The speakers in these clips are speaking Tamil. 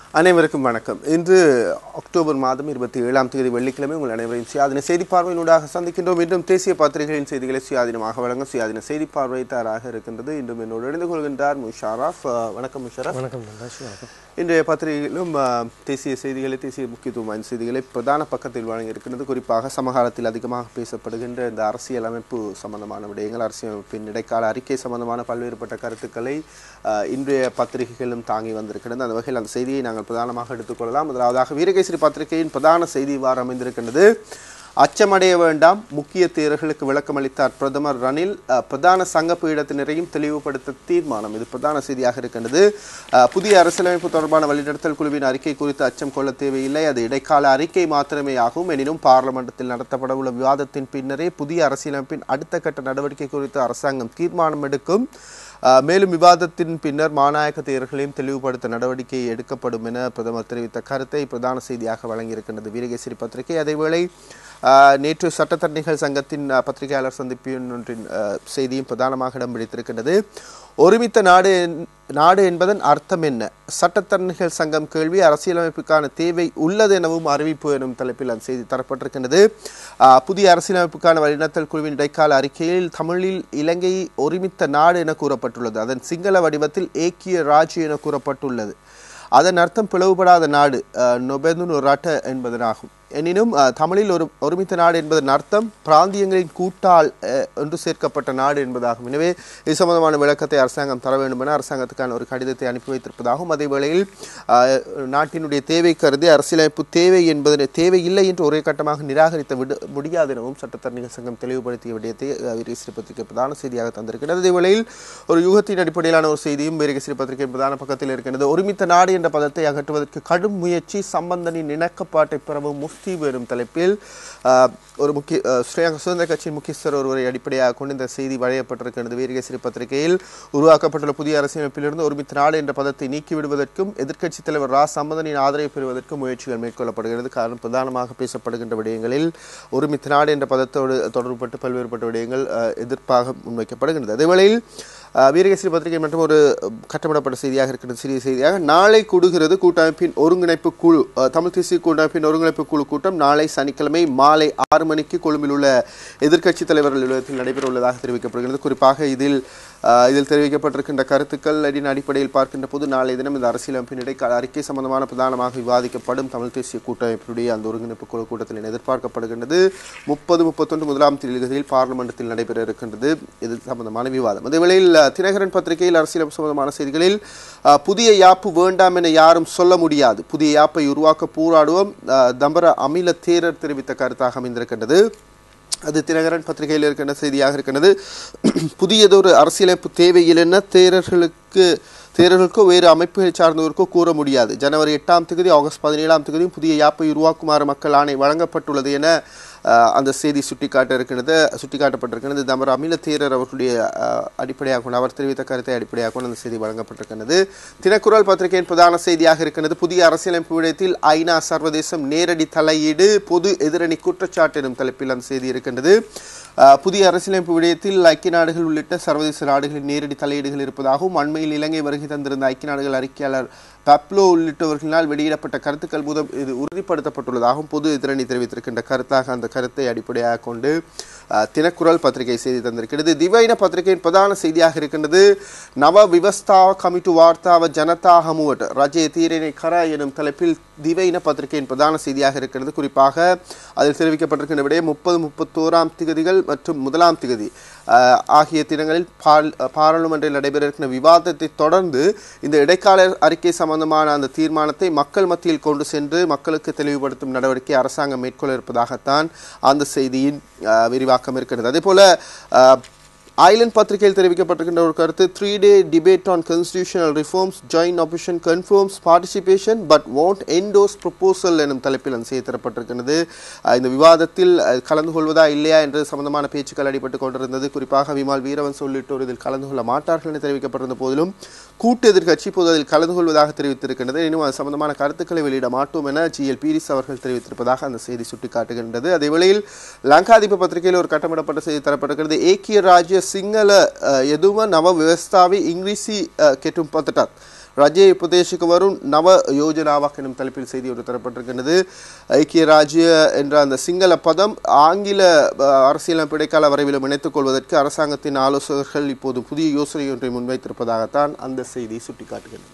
அனைவருக்கும் வணக்கம் இன்று அக்டோபர் மாதம் இருபத்தி ஏழாம் தேதி வெள்ளிக்கிழமை உங்கள் அனைவரையும் சுயாதீன செய்தி பார்வையினூடாக சந்திக்கின்றோம் இன்றும் தேசிய பத்திரிகைகளின் செய்திகளை சுயாதீனமாக வழங்க சுயாதீன செய்தி பார்வை தயாராக இருக்கின்றது இன்றும் என்னோடு இணைந்து கொள்கின்றார் முஷாரஃப் அஹ், வணக்கம் முஷாரஃப் வணக்கம் நந்தாஷ் வணக்கம் இன்றைய பத்திரிகையிலும் அஹ், தேசிய செய்திகளை தேசிய முக்கியத்துவம் வாய்ந்த செய்திகளை பிரதான பக்கத்தில் வழங்கியிருக்கிறது குறிப்பாக சமகாலத்தில் அதிகமாக பேசப்படுகின்ற இந்த அரசியல் அமைப்பு சம்பந்தமான விடயங்கள் அரசியல் அமைப்பின் இடைக்கால அறிக்கை சம்பந்தமான பல்வேறுபட்ட கருத்துக்களை அஹ், இன்றைய பத்திரிகைகளும் தாங்கி வந்திருக்கிறது அந்த வகையில் அந்த செய்தியை நாங்கள் பிரதானமாக எடுத்துக்கொள்ளலாம் முதலாவதாக வீரகேசரி பத்திரிகையின் பிரதான செய்தி இவ்வாறு அமைந்திருக்கின்றது அச்சமடைய வேண்டாம் முக்கிய தேர்தல்களுக்கு விளக்கம் அளித்தார் பிரதமர் ரணில் அஹ், பிரதான சங்க பீடத்தினரையும் தெளிவுபடுத்த தீர்மானம் இது பிரதான செய்தியாக இருக்கின்றது அஹ், புதிய அரசியலமைப்பு தொடர்பான வழிநடத்தல் குழுவின் அறிக்கை குறித்து அச்சம் கொள்ள தேவையில்லை அது இடைக்கால அறிக்கை மாத்திரமே ஆகும் எனினும் பார்லமெண்டத்தில் நடத்தப்பட உள்ள விவாதத்தின் பின்னரே புதிய அரசியலமைப்பின் அடுத்த கட்ட நடவடிக்கை குறித்து அரசாங்கம் தீர்மானம் எடுக்கும் அஹ், மேலும் விவாதத்தின் பின்னர் மாநாயக தேர்தல்களையும் தெளிவுபடுத்த நடவடிக்கை எடுக்கப்படும் என பிரதமர் தெரிவித்த கருத்தை பிரதான செய்தியாக வழங்கியிருக்கின்றது வீரகேசரி பத்திரிகை அதேவேளை அஹ், நேற்று சட்டத்தரணிகள் சங்கத்தின் அஹ், பத்திரிகையாளர் சந்திப்பின் ஒன்றின் அஹ், செய்தியும் பிரதானமாக இடம் பிடித்திருக்கின்றது ஒருமித்த நாடு என்- நாடு என்பதன் அர்த்தம் என்ன சட்டத்தரணிகள் சங்கம் கேள்வி அரசியலமைப்புக்கான தேவை உள்ளது எனவும் அறிவிப்பு எனும் தலைப்பில் அந்த செய்தி தரப்பட்டிருக்கின்றது அஹ், புதிய அரசியலமைப்புக்கான வழிநடத்தல் குழுவின் இடைக்கால அறிக்கையில் தமிழில் இலங்கை ஒருமித்த நாடு என கூறப்பட்டுள்ளது அதன் சிங்கள வடிவத்தில் ஏக்கிய ராஜ்யம் என கூறப்பட்டுள்ளது அதன் அர்த்தம் பிளவுபடாத நாடு நொபெதுன் ரட்ட என்பதனாகும் எனினும் அஹ், தமிழில் ஒரு ஒருமித்த நாடு என்பதன் அர்த்தம் பிராந்தியங்களின் கூட்டால் அஹ், ஒன்று சேர்க்கப்பட்ட நாடு என்பதாகும் எனவே இது சம்பந்தமான விளக்கத்தை அரசாங்கம் தர வேண்டும் என அரசாங்கத்துக்கான ஒரு கடிதத்தை அனுப்பி வைத்திருப்பதாகவும் அதே வேளையில் அஹ், நாட்டினுடைய தேவை கருதி அரசியலமைப்பு தேவை என்பதனை தேவையில்லை என்று ஒரே கட்டமாக நிராகரித்து விட முடியாது எனவும் சட்டத்தரணிகள் சங்கம் தெளிவுபடுத்திய விடயத்தை அஹ், வீரகேசரி பத்திரிகை பிரதான செய்தியாக தந்திருக்கிறது அதே வேளையில் ஒரு யுகத்தின் அடிப்படையிலான ஒரு செய்தியும் வீரகேசரி பத்திரிகை பிரதான பக்கத்தில் இருக்கின்றது ஒருமித்த நாடு என்ற பதத்தை அகற்றுவதற்கு கடும் முயற்சி சம்பந்தனின் இணக்கப்பாட்டை பெறவும் முஸ்தீப் எனும் தலைப்பில் ஆஹ், ஒரு முக்கிய ஆஹ், ஸ்ரீலங்கா சுதந்திர கட்சியின் முக்கியஸ்தர் ஒருவரை அடிப்படையாக கொண்டு இந்த செய்தி வழங்கப்பட்டிருக்கிறது வீரகேசரி பத்திரிகையில் உருவாக்கப்பட்டுள்ள புதிய அரசியலமைப்பிலிருந்து ஒருமித்த நாடு என்ற பதத்தை நீக்கிவிடுவதற்கும் எதிர்க்கட்சித் தலைவர் ரா சம்பந்தனின் ஆதரவை பெறுவதற்கும் முயற்சிகள் மேற்கொள்ளப்படுகிறது காரணம் பிரதானமாக பேசப்படுகின்ற விடயங்களில் ஒருமித்த நாடு என்ற பதத்தோடு தொடர்புபட்டு பல்வேறுபட்ட விடயங்கள் ஆஹ், எதிர்ப்பாக முன்வைக்கப்படுகின்றது அதேவேளையில் ஆஹ், வீரகேசரி பத்திரிகை மற்றும் ஒரு அஹ், கட்டமிடப்பட்ட செய்தியாக இருக்கிறது சிறிய செய்தியாக நாளை கூடுகிறது கூட்டமைப்பின் ஒருங்கிணைப்பு குழு ஆஹ், தமிழ் தேசிய கூட்டமைப்பின் ஒருங்கிணைப்பு குழு கூட்டம் நாளை சனிக்கிழமை மாலை ஆறு மணிக்கு கொழும்பில் உள்ள எதிர்க்கட்சி தலைவர்கள் இல்லத்தில் நடைபெற உள்ளதாக தெரிவிக்கப்படுகிறது குறிப்பாக இதில் ஆஹ், இதில் தெரிவிக்கப்பட்டிருக்கின்ற கருத்துக்கள் அடின் அடிப்படையில் பார்க்கின்ற போது நாளை தினம் இந்த அரசியலமைப்பின் இடைக்கால அறிக்கை சம்பந்தமான பிரதானமாக விவாதிக்கப்படும் தமிழ் தேசிய கூட்டமைப்பினுடைய அந்த ஒருங்கிணைப்பு குழு கூட்டத்தில் எதிர்பார்க்கப்படுகின்றது முப்பது முப்பத்தொன்று முதலாம் தேதிகளில் பார்லிமெண்டத்தில் நடைபெற இருக்கின்றது இது சம்பந்தமான விவாதம் அதே வேளையில் அஹ், தினகரன் பத்திரிகையில் அரசியல் சம்பந்தமான செய்திகளில் அஹ், புதிய யாப்பு வேண்டாம் என யாரும் சொல்ல முடியாது புதிய யாப்பை உருவாக்க போராடுவோம் அஹ், தம்பர அமில தேரர் தெரிவித்த கருத்தாக அமைந்திருக்கின்றது அது தினகரன் பத்திரிகையில் இருக்கின்ற செய்தியாக இருக்கின்றது புதியதொரு அரசியலமைப்பு தேவையில் என்ன தேரர்களுக்கு தேரர்களுக்கோ வேறு அமைப்புகளை சார்ந்தவருக்கோ கூற முடியாது ஜனவரி எட்டாம் தேதி ஆகஸ்ட் பதினேழாம் தேதியும் புதிய யாப்பை உருவாக்குமாறு மக்கள் ஆணை வழங்கப்பட்டுள்ளது என அஹ், அந்த செய்தி சுட்டிக்காட்ட இருக்கின்றது சுட்டிக்காட்டப்பட்டிருக்கிறது தமர் அமில தேரர் அவர்களுடைய அஹ், அடிப்படையாக கொண்டு அவர் தெரிவித்த கருத்தை அடிப்படையாக கொண்டு அந்த செய்தி வழங்கப்பட்டிருக்கிறது தினக்குரல் பத்திரிகையின் பிரதான செய்தியாக இருக்கின்றது புதிய அரசியலமைப்பு விடயத்தில் ஐநா சர்வதேசம் நேரடி தலையீடு பொது எதிரணி குற்றச்சாட்டு எனும் தலைப்பில் அந்த செய்தி இருக்கின்றது அஹ், புதிய அரசியலமைப்பு விடயத்தில் ஐக்கிய நாடுகள் உள்ளிட்ட சர்வதேச நாடுகளின் நேரடி தலையீடுகள் இருப்பதாகவும் அண்மையில் இலங்கை வருகை தந்திருந்த ஐக்கிய நாடுகள் அறிக்கையாளர் பப்லோ உள்ளிட்டவர்களினால் வெளியிடப்பட்ட கருத்துக்கள் மூலம் இது உறுதிப்படுத்தப்பட்டுள்ளதாகவும் பொது எதிரணி தெரிவித்திருக்கின்ற கருத்தாக அந்த கருத்தை அடிப்படையாக கொண்டு அஹ், தினக்குரல் பத்திரிகை செய்தி தந்திருக்கிறது திவைன பத்திரிகையின் பிரதான செய்தியாக இருக்கின்றது நவ விவஸ்தா கமிட்டு வார்த்தாவ ஜனதா ஹமுவட் ரஜே தீரனை கர எனும் தலைப்பில் திவைன பத்திரிகையின் பிரதான செய்தியாக இருக்கிறது குறிப்பாக அதில் தெரிவிக்கப்பட்டிருக்கின்ற விடையே முப்பது முப்பத்தோராம் திகதிகள் மற்றும் முதலாம் திகதி அஹ், ஆகிய தினங்களில் பால் பாராளுமன்றில் நடைபெற இருக்கிற விவாதத்தை தொடர்ந்து இந்த இடைக்கால அறிக்கை சம்பந்தமான அந்த தீர்மானத்தை மக்கள் மத்தியில் கொண்டு சென்று மக்களுக்கு தெளிவுபடுத்தும் நடவடிக்கை அரசாங்கம் மேற்கொள்ள இருப்பதாகத்தான் அந்த செய்தியின் அஹ், விரிவாக்கம் இருக்கிறது அதே போல அஹ், ஐலண்ட் பத்திரிகையில் தெரிவிக்கப்பட்டிருக்கின்ற ஒரு கருத்து three day debate on constitutional reforms join operation conforms participation but want endorse proposal எனும் தலைப்பில் அந்த செய்தி தரப்பட்டிருக்கிறது அஹ் இந்த விவாதத்தில் அஹ், கலந்து கொள்வதா இல்லையா என்று சம்பந்தமான பேச்சுக்கள் அடிபட்டு கொண்டிருந்தது குறிப்பாக விமால் வீரவன்ஸ் உள்ளிட்டோர் இதில் கலந்து கொள்ள மாட்டார்கள் என தெரிவிக்கப்பட்டிருந்த போதிலும் கூட்டு எதிர்க்கட்சி இப்போது அதில் கலந்து கொள்வதாக தெரிவித்திருக்கின்றது இன்னும் அது சம்பந்தமான கருத்துக்களை வெளியிட மாட்டோம் என ஜிஎல் பீரிஸ் அவர்கள் தெரிவித்திருப்பதாக அந்த செய்தி சுட்டிக்காட்டுகின்றது அதே வேளையில் லங்காதீப பத்திரிகையில் ஒரு கட்டமிடப்பட்ட செய்தி தரப்பட்டிருக்கிறது ஏக்கிய ராஜ்ய சிங்கள அஹ், எதுவ நவ விவஸ்தாவி இங்கிலீசி அஹ், கெட்டும் பத்தட்டாத் ரஜே பிரதேசுக்கு வரும் நவ யோஜனாவாக் எனும் தலைப்பில் செய்தி ஒன்று தரப்பட்டிருக்கின்றது ஐக்கிய ராஜ்ய என்ற அந்த சிங்கள பதம் ஆங்கில அஹ், அரசியலமைப்பு இடைக்கால வரைவிலும் இணைத்துக் கொள்வதற்கு அரசாங்கத்தின் ஆலோசகர்கள் இப்போது புதிய யோசனை ஒன்றை முன்வைத்திருப்பதாகத்தான் அந்த செய்தி சுட்டிக்காட்டுகிறது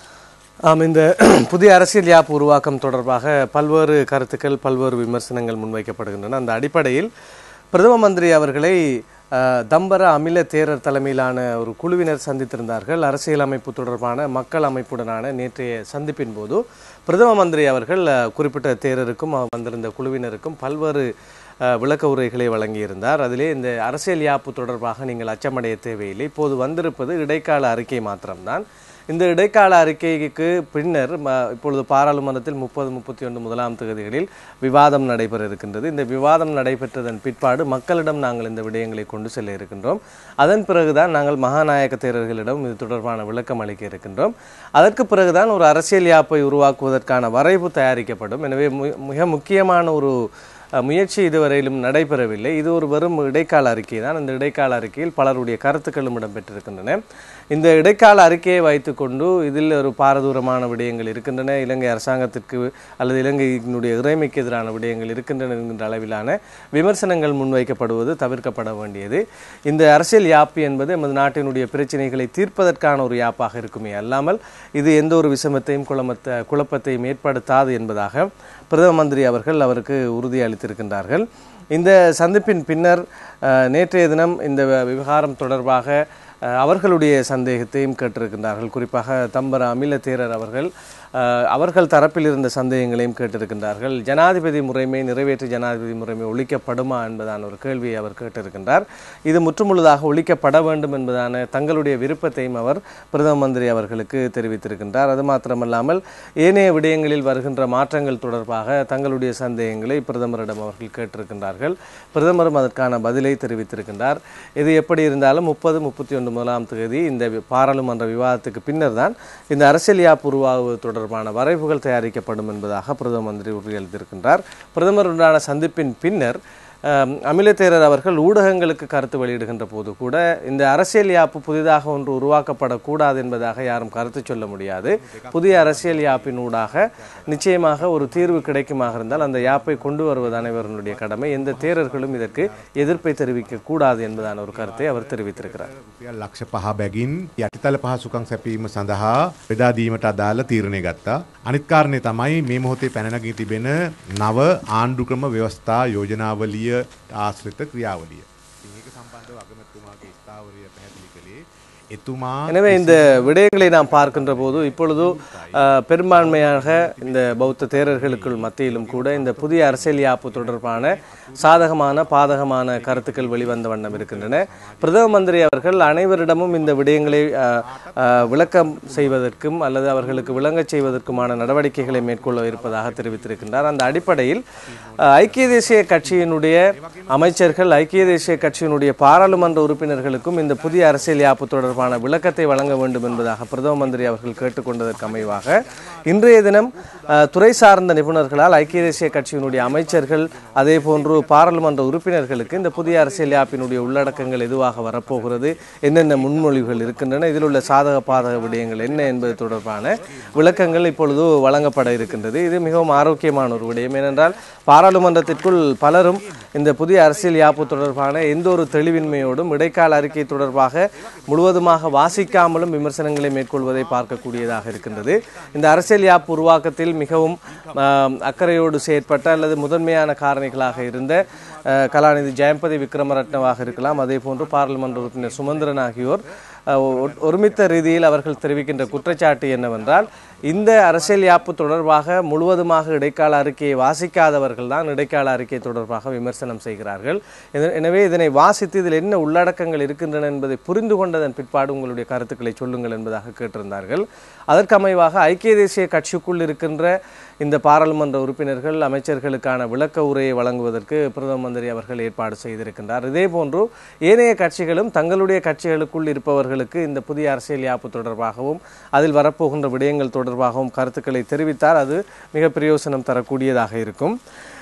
ஆம் இந்த புதிய அரசியல் யாப் உருவாக்கம் தொடர்பாக பல்வேறு கருத்துக்கள் பல்வேறு விமர்சனங்கள் முன்வைக்கப்படுகின்றன அந்த அடிப்படையில் பிரதம மந்திரி அவர்களை அஹ், தம்பர அமில தேரர் தலைமையிலான ஒரு குழுவினர் சந்தித்திருந்தார்கள் அரசியலமைப்பு தொடர்பான மக்கள் அமைப்புடனான நேற்றைய சந்திப்பின் போது பிரதம மந்திரி அவர்கள் அஹ், குறிப்பிட்ட தேரருக்கும் அஹ், வந்திருந்த குழுவினருக்கும் பல்வேறு அஹ், விளக்க உரைகளை வழங்கியிருந்தார் அதிலே இந்த அரசியல் யாப்பு தொடர்பாக நீங்கள் அச்சமடைய தேவையில்லை இப்போது வந்திருப்பது இடைக்கால அறிக்கை மாத்திரம்தான் இந்த இடைக்கால அறிக்கைக்கு பின்னர் ம- இப்பொழுது பாராளுமன்றத்தில் முப்பது முப்பத்தி ஒன்று முதலாம் தேதிகளில் விவாதம் நடைபெற இருக்கின்றது இந்த விவாதம் நடைபெற்றதன் பிற்பாடு மக்களிடம் நாங்கள் இந்த விடயங்களை கொண்டு செல்ல இருக்கின்றோம் அதன் பிறகுதான் நாங்கள் மகாநாயக தேரர்களிடம் இது தொடர்பான விளக்கம் அளிக்க இருக்கின்றோம் அதற்கு பிறகுதான் ஒரு அரசியல் யாப்பை உருவாக்குவதற்கான வரைவு தயாரிக்கப்படும் எனவே மு- மிக முக்கியமான ஒரு அஹ், முயற்சி இதுவரையிலும் நடைபெறவில்லை இது ஒரு வெறும் இடைக்கால அறிக்கை தான் இந்த இடைக்கால அறிக்கையில் பலருடைய கருத்துக்களும் இடம்பெற்றிருக்கின்றன இந்த இடைக்கால அறிக்கையை வைத்துக்கொண்டு இதில் ஒரு பாரதூரமான விடயங்கள் இருக்கின்றன இலங்கை அரசாங்கத்திற்கு அல்லது இலங்கையினுடைய இறைமைக்கு எதிரான விடயங்கள் இருக்கின்றன என்கின்ற அளவிலான விமர்சனங்கள் முன்வைக்கப்படுவது தவிர்க்கப்பட வேண்டியது இந்த அரசியல் யாப்பு என்பது எமது நாட்டினுடைய பிரச்சனைகளை தீர்ப்பதற்கான ஒரு யாப்பாக இருக்குமே அல்லாமல் இது எந்த ஒரு விஷமத்தையும் குழமத்த குழப்பத்தையும் ஏற்படுத்தாது என்பதாக பிரதம மந்திரி அவர்கள் அவருக்கு உறுதி அளித்திருக்கின்றார்கள் இந்த சந்திப்பின் பின்னர் அஹ், நேற்றைய தினம் இந்த வ- விவகாரம் தொடர்பாக அஹ், அவர்களுடைய சந்தேகத்தையும் கேட்டிருக்கின்றார்கள் குறிப்பாக தம்பர அமில தேரர் அவர்கள் அஹ், அவர்கள் தரப்பில் இருந்த சந்தேகங்களையும் கேட்டிருக்கின்றார்கள் ஜனாதிபதி முறைமை நிறைவேற்று ஜனாதிபதி முறைமை ஒழிக்கப்படுமா என்பதான ஒரு கேள்வியை அவர் கேட்டிருக்கின்றார் இது முற்றுமுழுதாக ஒழிக்கப்பட வேண்டும் என்பதான தங்களுடைய விருப்பத்தையும் அவர் பிரதம மந்திரி அவர்களுக்கு தெரிவித்திருக்கின்றார் அது மாத்திரமல்லாமல் ஏனைய விடயங்களில் வருகின்ற மாற்றங்கள் தொடர்பாக தங்களுடைய சந்தேகங்களை பிரதமரிடம் அவர்கள் கேட்டிருக்கின்றார்கள் பிரதமரும் அதற்கான பதிலை தெரிவித்திருக்கின்றார் இது எப்படி இருந்தாலும் முப்பது முப்பத்தி ஒன்று முதலாம் தேதி இந்த வி- பாராளுமன்ற விவாதத்துக்கு பின்னர் தான் இந்த அரசியல் யாப் உருவாகுவது தொடர்பான வரைவுகள் தயாரிக்கப்படும் என்பதாக பிரதம மந்திரி உறுதியளித்திருக்கின்றார் பிரதமருடனான சந்திப்பின் பின்னர் அம், அமிலத்தேரர் அவர்கள் ஊடகங்களுக்கு கருத்து வெளியிடுகின்ற போது கூட இந்த அரசியல் யாப்பு புதிதாக ஒன்று உருவாக்கப்படக்கூடாது என்பதாக யாரும் கருத்து சொல்ல முடியாது புதிய அரசியல் யாப்பின் ஊடாக நிச்சயமாக ஒரு தீர்வு கிடைக்குமாக இருந்தால் அந்த யாப்பை கொண்டு வருவது அனைவருடைய கடமை எந்த தேரர்களும் இதற்கு எதிர்ப்பை தெரிவிக்க கூடாது என்பதான ஒரு கருத்தை அவர் தெரிவித்திருக்கிறார் රුපියල් ලක්ෂ පහ බැගින් යටිතල පහසුකම් සැපීම සඳහා බෙදා දීමට අදාළ තීරණය ගත්තා. අනිත් කාරණය තමයි මේ මොහොතේ පැනනගී තිබෙන නව ආණ්ඩුක්‍රම ව්‍යවස්ථා යෝජනාවලිය ආශ්‍රිත ක්‍රියාවලිය. ඉතින් ඒක සම්බන්ධව අගමැතිතුමාගේ ස්ථාවරය පැහැදිලි කළේ එතුමා எனவே இந்த விடயங்களை நாம் பார்க்கின்ற போது இப்பொழுது அஹ், பெரும்பான்மையாக இந்த பௌத்த தேரர்களுக்குள் மத்தியிலும் கூட இந்த புதிய அரசியல் யாப்பு தொடர்பான சாதகமான பாதகமான கருத்துக்கள் வெளிவந்த வண்ணம் இருக்கின்றன பிரதம மந்திரி அவர்கள் அனைவரிடமும் இந்த விடயங்களை அஹ், அஹ், விளக்கம் செய்வதற்கும் அல்லது அவர்களுக்கு விளங்கச் செய்வதற்குமான நடவடிக்கைகளை மேற்கொள்ள இருப்பதாக தெரிவித்திருக்கின்றார் அந்த அடிப்படையில் அஹ், ஐக்கிய தேசிய கட்சியினுடைய அமைச்சர்கள் ஐக்கிய தேசிய கட்சியினுடைய பாராளுமன்ற உறுப்பினர்களுக்கும் இந்த புதிய அரசியல் யாப்பு தொடர்பான விளக்கத்தை வழங்க வேண்டும் என்பதாக பிரதம மந்திரி அவர்கள் கேட்டுக்கொண்டதற்கு அமைவாக இன்றைய தினம் அஹ், துறை சார்ந்த நிபுணர்களால் ஐக்கிய தேசிய கட்சியினுடைய அமைச்சர்கள் அதே போன்று பாராளுமன்ற உறுப்பினர்களுக்கு இந்த புதிய அரசியல் யாப்பினுடைய உள்ளடக்கங்கள் எதுவாக வரப்போகிறது என்னென்ன முன்மொழிவுகள் இருக்கின்றன இதில் உள்ள சாதக பாதக விடயங்கள் என்ன என்பது தொடர்பான விளக்கங்கள் இப்பொழுது வழங்கப்பட இருக்கின்றது இது மிகவும் ஆரோக்கியமான ஒரு விடயம் ஏனென்றால் பாராளுமன்றத்திற்குள் பலரும் இந்த புதிய அரசியல் யாப்பு தொடர்பான எந்த ஒரு தெளிவின்மையோடும் இடைக்கால அறிக்கை தொடர்பாக முழுவதுமாக வாசிக்காமலும் விமர்சனங்களை மேற்கொள்வதை பார்க்கக்கூடியதாக இருக்கின்றது இந்த அரசியல் யாப்பு உருவாக்கத்தில் மிகவும் ஆம், அக்கறையோடு செயற்பட்ட அல்லது முதன்மையான காரணிகளாக இருந்த அஹ், கலாநிதி ஜெயம்பதி விக்ரமரட்னவாக இருக்கலாம் அதே போன்று பாராளுமன்ற உறுப்பினர் சுமந்திரன் ஆகியோர் அஹ், ஒ- ஒருமித்த ரீதியில் அவர்கள் தெரிவிக்கின்ற குற்றச்சாட்டு என்னவென்றால் இந்த அரசியல் யாப்பு தொடர்பாக முழுவதுமாக இடைக்கால அறிக்கையை வாசிக்காதவர்கள் தான் இடைக்கால அறிக்கை தொடர்பாக விமர்சனம் செய்கிறார்கள் என- எனவே இதனை வாசித்து இதில் என்ன உள்ளடக்கங்கள் இருக்கின்றன என்பதை புரிந்து கொண்டதன் பிற்பாடு உங்களுடைய கருத்துக்களை சொல்லுங்கள் என்பதாக கேட்டிருந்தார்கள் அதற்கமைவாக ஐக்கிய தேசிய கட்சிக்குள் இருக்கின்ற இந்த பாராளுமன்ற உறுப்பினர்கள் அமைச்சர்களுக்கான விளக்க உரையை வழங்குவதற்கு பிரதம மந்திரி அவர்கள் ஏற்பாடு செய்திருக்கின்றார் இதே போன்று ஏனைய கட்சிகளும் தங்களுடைய கட்சிகளுக்குள் இருப்பவர்களுக்கு இந்த புதிய அரசியல் யாப்பு தொடர்பாகவும் அதில் வரப்போகின்ற விடயங்கள் தொடர்பாகவும் கருத்துக்களை தெரிவித்தால் அது மிக பிரயோசனம் தரக்கூடியதாக இருக்கும்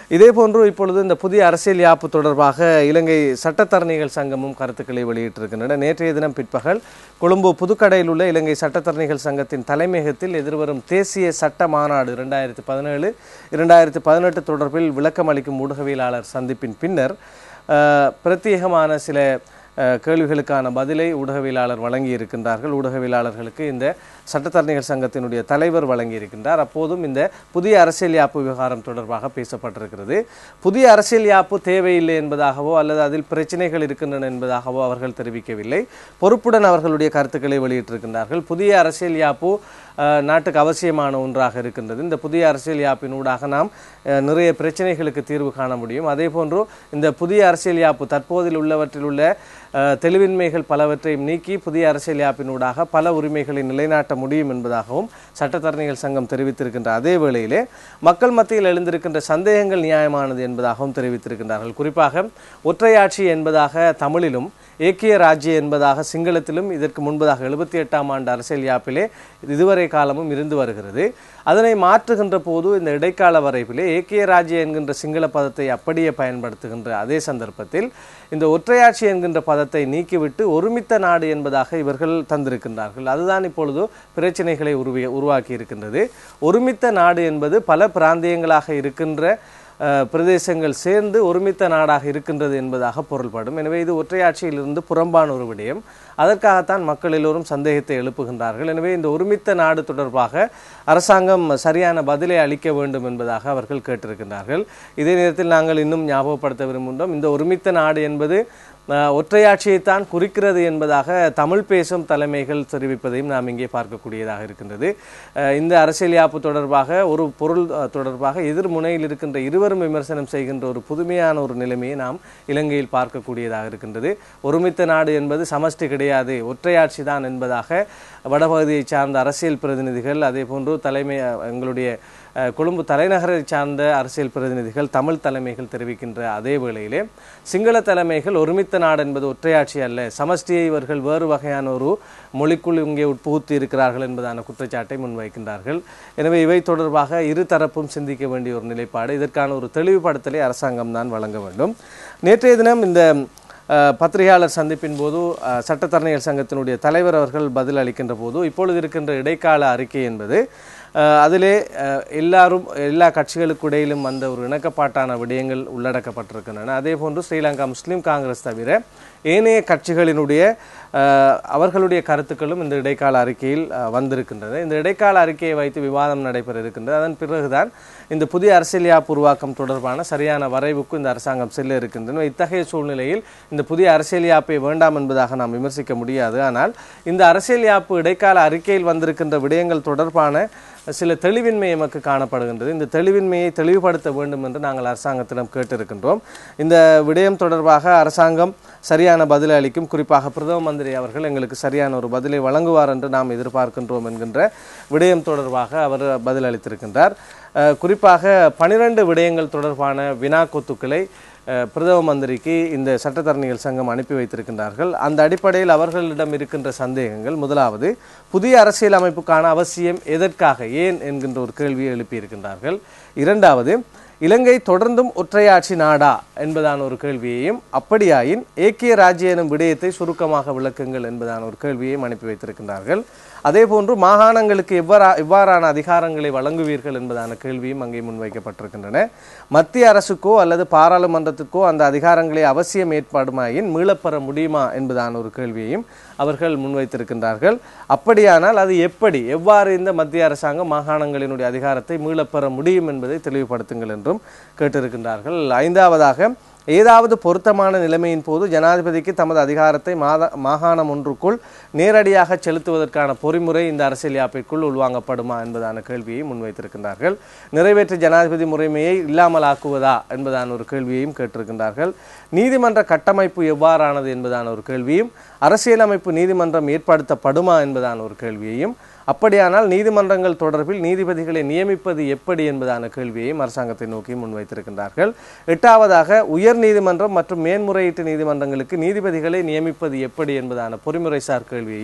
இதே போன்று இப்பொழுது இந்த புதிய அரசியல் யாப்பு தொடர்பாக இலங்கை சட்டத்தரணிகள் சங்கமும் கருத்துக்களை வெளியிட்டிருக்கின்றன நேற்றைய தினம் பிற்பகல் கொழும்பு புதுக்கடையில் உள்ள இலங்கை சட்டத்தரணிகள் சங்கத்தின் தலைமையகத்தில் எதிர்வரும் தேசிய சட்ட மாநாடு இரண்டாயிரத்தி பதினேழு இரண்டாயிரத்தி பதினெட்டு தொடர்பில் விளக்கம் அளிக்கும் ஊடகவியலாளர் சந்திப்பின் பின்னர் அஹ், பிரத்யேகமான சில அஹ், கேள்விகளுக்கான பதிலை ஊடகவியலாளர் வழங்கி இருக்கின்றார்கள் ஊடகவியலாளர்களுக்கு இந்த சட்டத்தரணிகள் சங்கத்தினுடைய தலைவர் வழங்கி இருக்கின்றார் அப்போதும் இந்த புதிய அரசியல் யாப்பு விவகாரம் தொடர்பாக பேசப்பட்டிருக்கிறது புதிய அரசியல் யாப்பு தேவையில்லை என்பதாகவோ அல்லது அதில் பிரச்சனைகள் இருக்கின்றன என்பதாகவோ அவர்கள் தெரிவிக்கவில்லை பொறுப்புடன் அவர்களுடைய கருத்துக்களை வெளியிட்டிருக்கின்றார்கள் புதிய அரசியல் யாப்பு அஹ், நாட்டுக்கு அவசியமான ஒன்றாக இருக்கின்றது இந்த புதிய அரசியல் யாப்பினூடாக நாம் அஹ், நிறைய பிரச்சனைகளுக்கு தீர்வு காண முடியும் அதே போன்று இந்த புதிய அரசியல் யாப்பு தற்போதில் உள்ளவற்றில் உள்ள அஹ், தெளிவின்மைகள் பலவற்றையும் நீக்கி புதிய அரசியல் யாப்பினூடாக பல உரிமைகளை நிலைநாட்ட முடியும் என்பதாகவும் சட்டத்தரணிகள் சங்கம் தெரிவித்திருக்கின்ற அதே வேளையிலே மக்கள் மத்தியில் எழுந்திருக்கின்ற சந்தேகங்கள் நியாயமானது என்பதாகவும் தெரிவித்திருக்கின்றார்கள் குறிப்பாக ஒற்றையாட்சி என்பதாக தமிழிலும் ஏக்கிய ராஜ்ய என்பதாக சிங்களத்திலும் இதற்கு முன்பதாக எழுபத்தி எட்டாம் ஆண்டு அரசியல் யாப்பிலே இதுவரை காலமும் இருந்து வருகிறது அதனை மாற்றுகின்ற போது இந்த இடைக்கால வரைவிலே ஏக்கிய ராஜ்ய என்கின்ற சிங்கள பதத்தை அப்படியே பயன்படுத்துகின்ற அதே சந்தர்ப்பத்தில் இந்த ஒற்றையாட்சி என்கின்ற பதத்தை நீக்கிவிட்டு ஒருமித்த நாடு என்பதாக இவர்கள் தந்திருக்கின்றார்கள் அதுதான் இப்பொழுது பிரச்சனைகளை உருவி உருவாக்கி இருக்கின்றது ஒருமித்த நாடு என்பது பல பிராந்தியங்களாக இருக்கின்ற அஹ், பிரதேசங்கள் சேர்ந்து ஒருமித்த நாடாக இருக்கின்றது என்பதாக பொருள்படும் எனவே இது ஒற்றையாட்சியிலிருந்து புறம்பான ஒரு விடயம் அதற்காகத்தான் மக்கள் எல்லோரும் சந்தேகத்தை எழுப்புகின்றார்கள் எனவே இந்த ஒருமித்த நாடு தொடர்பாக அரசாங்கம் சரியான பதிலை அளிக்க வேண்டும் என்பதாக அவர்கள் கேட்டிருக்கின்றார்கள் இதே நேரத்தில் நாங்கள் இன்னும் ஞாபகப்படுத்த விரும்புகின்றோம் இந்த ஒருமித்த நாடு என்பது அஹ், ஒற்றையாட்சியைத்தான் குறிக்கிறது என்பதாக தமிழ் பேசும் தலைமைகள் தெரிவிப்பதையும் நாம் இங்கே பார்க்கக்கூடியதாக இருக்கின்றது அஹ், இந்த அரசியல் யாப்பு தொடர்பாக ஒரு பொருள் அஹ், தொடர்பாக எதிர்முனையில் இருக்கின்ற இருவரும் விமர்சனம் செய்கின்ற ஒரு புதுமையான ஒரு நிலைமையை நாம் இலங்கையில் பார்க்கக்கூடியதாக இருக்கின்றது ஒருமித்த நாடு என்பது சமஷ்டி கிடையாது ஒற்றையாட்சி தான் என்பதாக வடபகுதியை சார்ந்த அரசியல் பிரதிநிதிகள் அதே போன்று தலைமை அஹ், எங்களுடைய அஹ், கொழும்பு தலைநகரை சார்ந்த அரசியல் பிரதிநிதிகள் தமிழ் தலைமைகள் தெரிவிக்கின்ற அதே வேளையிலே சிங்கள தலைமைகள் ஒருமித்த நாடு என்பது ஒற்றையாட்சி அல்ல சமஷ்டியை இவர்கள் வேறு வகையான ஒரு மொழிக்குள் இங்கே உட்புகுத்தி இருக்கிறார்கள் என்பதான குற்றச்சாட்டை முன்வைக்கின்றார்கள் எனவே இவை தொடர்பாக இரு தரப்பும் சிந்திக்க வேண்டிய ஒரு நிலைப்பாடு இதற்கான ஒரு தெளிவுபடுத்தலை அரசாங்கம் தான் வழங்க வேண்டும் நேற்றைய தினம் இந்த அஹ், பத்திரிகையாளர் சந்திப்பின் போது அஹ், சட்டத்தரணிகள் சங்கத்தினுடைய தலைவர் அவர்கள் பதில் அளிக்கின்ற போது இப்பொழுது இருக்கின்ற இடைக்கால அறிக்கை என்பது அஹ், அதிலே அஹ், எல்லாரும் எல்லா கட்சிகளுக்கு இடையிலும் வந்த ஒரு இணக்கப்பாட்டான விடயங்கள் உள்ளடக்கப்பட்டிருக்கின்றன அதே போன்று ஸ்ரீலங்கா முஸ்லீம் காங்கிரஸ் தவிர ஏனைய கட்சிகளினுடைய அஹ், அவர்களுடைய கருத்துக்களும் இந்த இடைக்கால அறிக்கையில் அஹ், வந்திருக்கின்றன இந்த இடைக்கால அறிக்கையை வைத்து விவாதம் நடைபெற இருக்கின்றது அதன் பிறகுதான் இந்த புதிய அரசியல் யாப்பு உருவாக்கம் தொடர்பான சரியான வரைவுக்கு இந்த அரசாங்கம் செல்ல இருக்கின்றன இத்தகைய சூழ்நிலையில் இந்த புதிய அரசியல் யாப்பை வேண்டாம் என்பதாக நாம் விமர்சிக்க முடியாது ஆனால் இந்த அரசியல் யாப்பு இடைக்கால அறிக்கையில் வந்திருக்கின்ற விடயங்கள் தொடர்பான சில தெளிவின்மை எமக்கு காணப்படுகின்றது இந்த தெளிவின்மையை தெளிவுபடுத்த வேண்டும் என்று நாங்கள் அரசாங்கத்திடம் கேட்டிருக்கின்றோம் இந்த விடயம் தொடர்பாக அரசாங்கம் சரியான பதிலை அளிக்கும் குறிப்பாக பிரதம மந்திரி அவர்கள் எங்களுக்கு சரியான ஒரு பதிலை வழங்குவார் என்று நாம் எதிர்பார்க்கின்றோம் என்கின்ற விடயம் தொடர்பாக அவர் பதில் அளித்திருக்கின்றார் அஹ், குறிப்பாக பனிரெண்டு விடயங்கள் தொடர்பான வினா கொத்துக்களை அஹ், பிரதம மந்திரிக்கு இந்த சட்டத்தரணிகள் சங்கம் அனுப்பி வைத்திருக்கின்றார்கள் அந்த அடிப்படையில் அவர்களிடம் இருக்கின்ற சந்தேகங்கள் முதலாவது புதிய அரசியல் அமைப்புக்கான அவசியம் எதற்காக ஏன் என்கின்ற ஒரு கேள்வியை எழுப்பியிருக்கின்றார்கள் இரண்டாவது இலங்கை தொடர்ந்தும் ஒற்றையாட்சி நாடா என்பதான ஒரு கேள்வியையும் அப்படியாயின் ஏக்கிய ராஜ்ய எனும் விடயத்தை சுருக்கமாக விளக்குங்கள் என்பதான ஒரு கேள்வியையும் அனுப்பி வைத்திருக்கின்றார்கள் அதே போன்று மாகாணங்களுக்கு எவ்வாறா எவ்வாறான அதிகாரங்களை வழங்குவீர்கள் என்பதான கேள்வியும் அங்கே முன்வைக்கப்பட்டிருக்கின்றன மத்திய அரசுக்கோ அல்லது பாராளுமன்றத்துக்கோ அந்த அதிகாரங்களை அவசியம் ஏற்பாடுமாயின் மீளப்பெற முடியுமா என்பதான ஒரு கேள்வியையும் அவர்கள் முன்வைத்திருக்கின்றார்கள் அப்படியானால் அது எப்படி எவ்வாறு இந்த மத்திய அரசாங்கம் மாகாணங்களினுடைய அதிகாரத்தை மீளப்பெற முடியும் என்பதை தெளிவுபடுத்துங்கள் என்றும் கேட்டிருக்கின்றார்கள் ஐந்தாவதாக ஏதாவது பொருத்தமான நிலைமையின் போது ஜனாதிபதிக்கு தமது அதிகாரத்தை மாத மாகாணம் ஒன்றுக்குள் நேரடியாக செலுத்துவதற்கான பொறிமுறை இந்த அரசியல் யாப்பிற்குள் உள்வாங்கப்படுமா என்பதான கேள்வியை முன்வைத்திருக்கின்றார்கள் நிறைவேற்று ஜனாதிபதி முறைமையை இல்லாமல் ஆக்குவதா என்பதான ஒரு கேள்வியையும் கேட்டிருக்கின்றார்கள் நீதிமன்ற கட்டமைப்பு எவ்வாறானது என்பதான ஒரு கேள்வியும் அரசியலமைப்பு நீதிமன்றம் ஏற்படுத்தப்படுமா என்பதான ஒரு கேள்வியையும் அப்படியானால் நீதிமன்றங்கள் தொடர்பில் நீதிபதிகளை நியமிப்பது எப்படி என்பதான கேள்வியையும் அரசாங்கத்தை நோக்கி முன்வைத்திருக்கின்றார்கள் எட்டாவதாக உயர் நீதிமன்றம் மற்றும் மேன்முறையீட்டு நீதிமன்றங்களுக்கு நீதிபதிகளை நியமிப்பது எப்படி என்பதான பொறிமுறைசார் கேள்வியையும்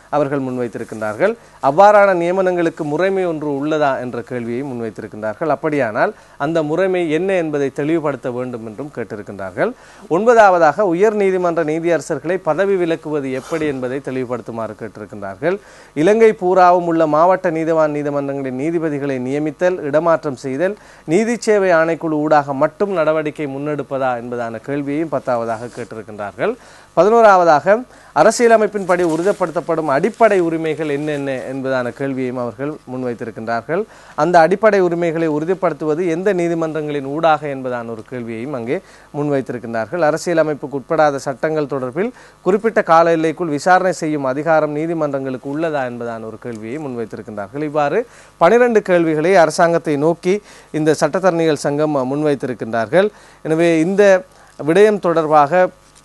அவர்கள் முன்வைத்திருக்கின்றார்கள் அவ்வாறான நியமனங்களுக்கு முறைமை ஒன்று உள்ளதா என்ற கேள்வியை முன்வைத்திருக்கின்றார்கள் அப்படியானால் அந்த முறைமை என்ன என்பதை தெளிவுபடுத்த வேண்டும் என்றும் கேட்டிருக்கின்றார்கள் ஒன்பதாவதாக உயர் நீதிமன்ற நீதியரசர்களை பதவி விலக்குவது எப்படி என்பதை தெளிவுபடுத்துமாறு கேட்டிருக்கின்றார்கள் இலங்கை பூராவும் உள்ள மாவட்ட நீதிவான் நீதிமன்றங்களின் நீதிபதிகளை நியமித்தல் இடமாற்றம் செய்தல் நீதி சேவை ஆணைக்குழு ஊடாக மட்டும் நடவடிக்கை முன்னெடுப்பதா என்பதான கேள்வியையும் பத்தாவதாக கேட்டிருக்கின்றார்கள் பதினோராவதாக அரசியலமைப்பின்படி உறுதிப்படுத்தப்படும் அடிப்படை உரிமைகள் என்னென்ன என்பதான கேள்வியையும் அவர்கள் முன்வைத்திருக்கின்றார்கள் அந்த அடிப்படை உரிமைகளை உறுதிப்படுத்துவது எந்த நீதிமன்றங்களின் ஊடாக என்பதான ஒரு கேள்வியையும் அங்கே முன்வைத்திருக்கின்றார்கள் அரசியலமைப்புக்கு உட்படாத சட்டங்கள் தொடர்பில் குறிப்பிட்ட கால எல்லைக்குள் விசாரணை செய்யும் அதிகாரம் நீதிமன்றங்களுக்கு உள்ளதா என்பதான ஒரு கேள்வியை முன்வைத்திருக்கின்றார்கள் இவ்வாறு பனிரெண்டு கேள்விகளை அரசாங்கத்தை நோக்கி இந்த சட்டத்தரணிகள் சங்கம் முன்வைத்திருக்கின்றார்கள் எனவே இந்த விடயம் தொடர்பாக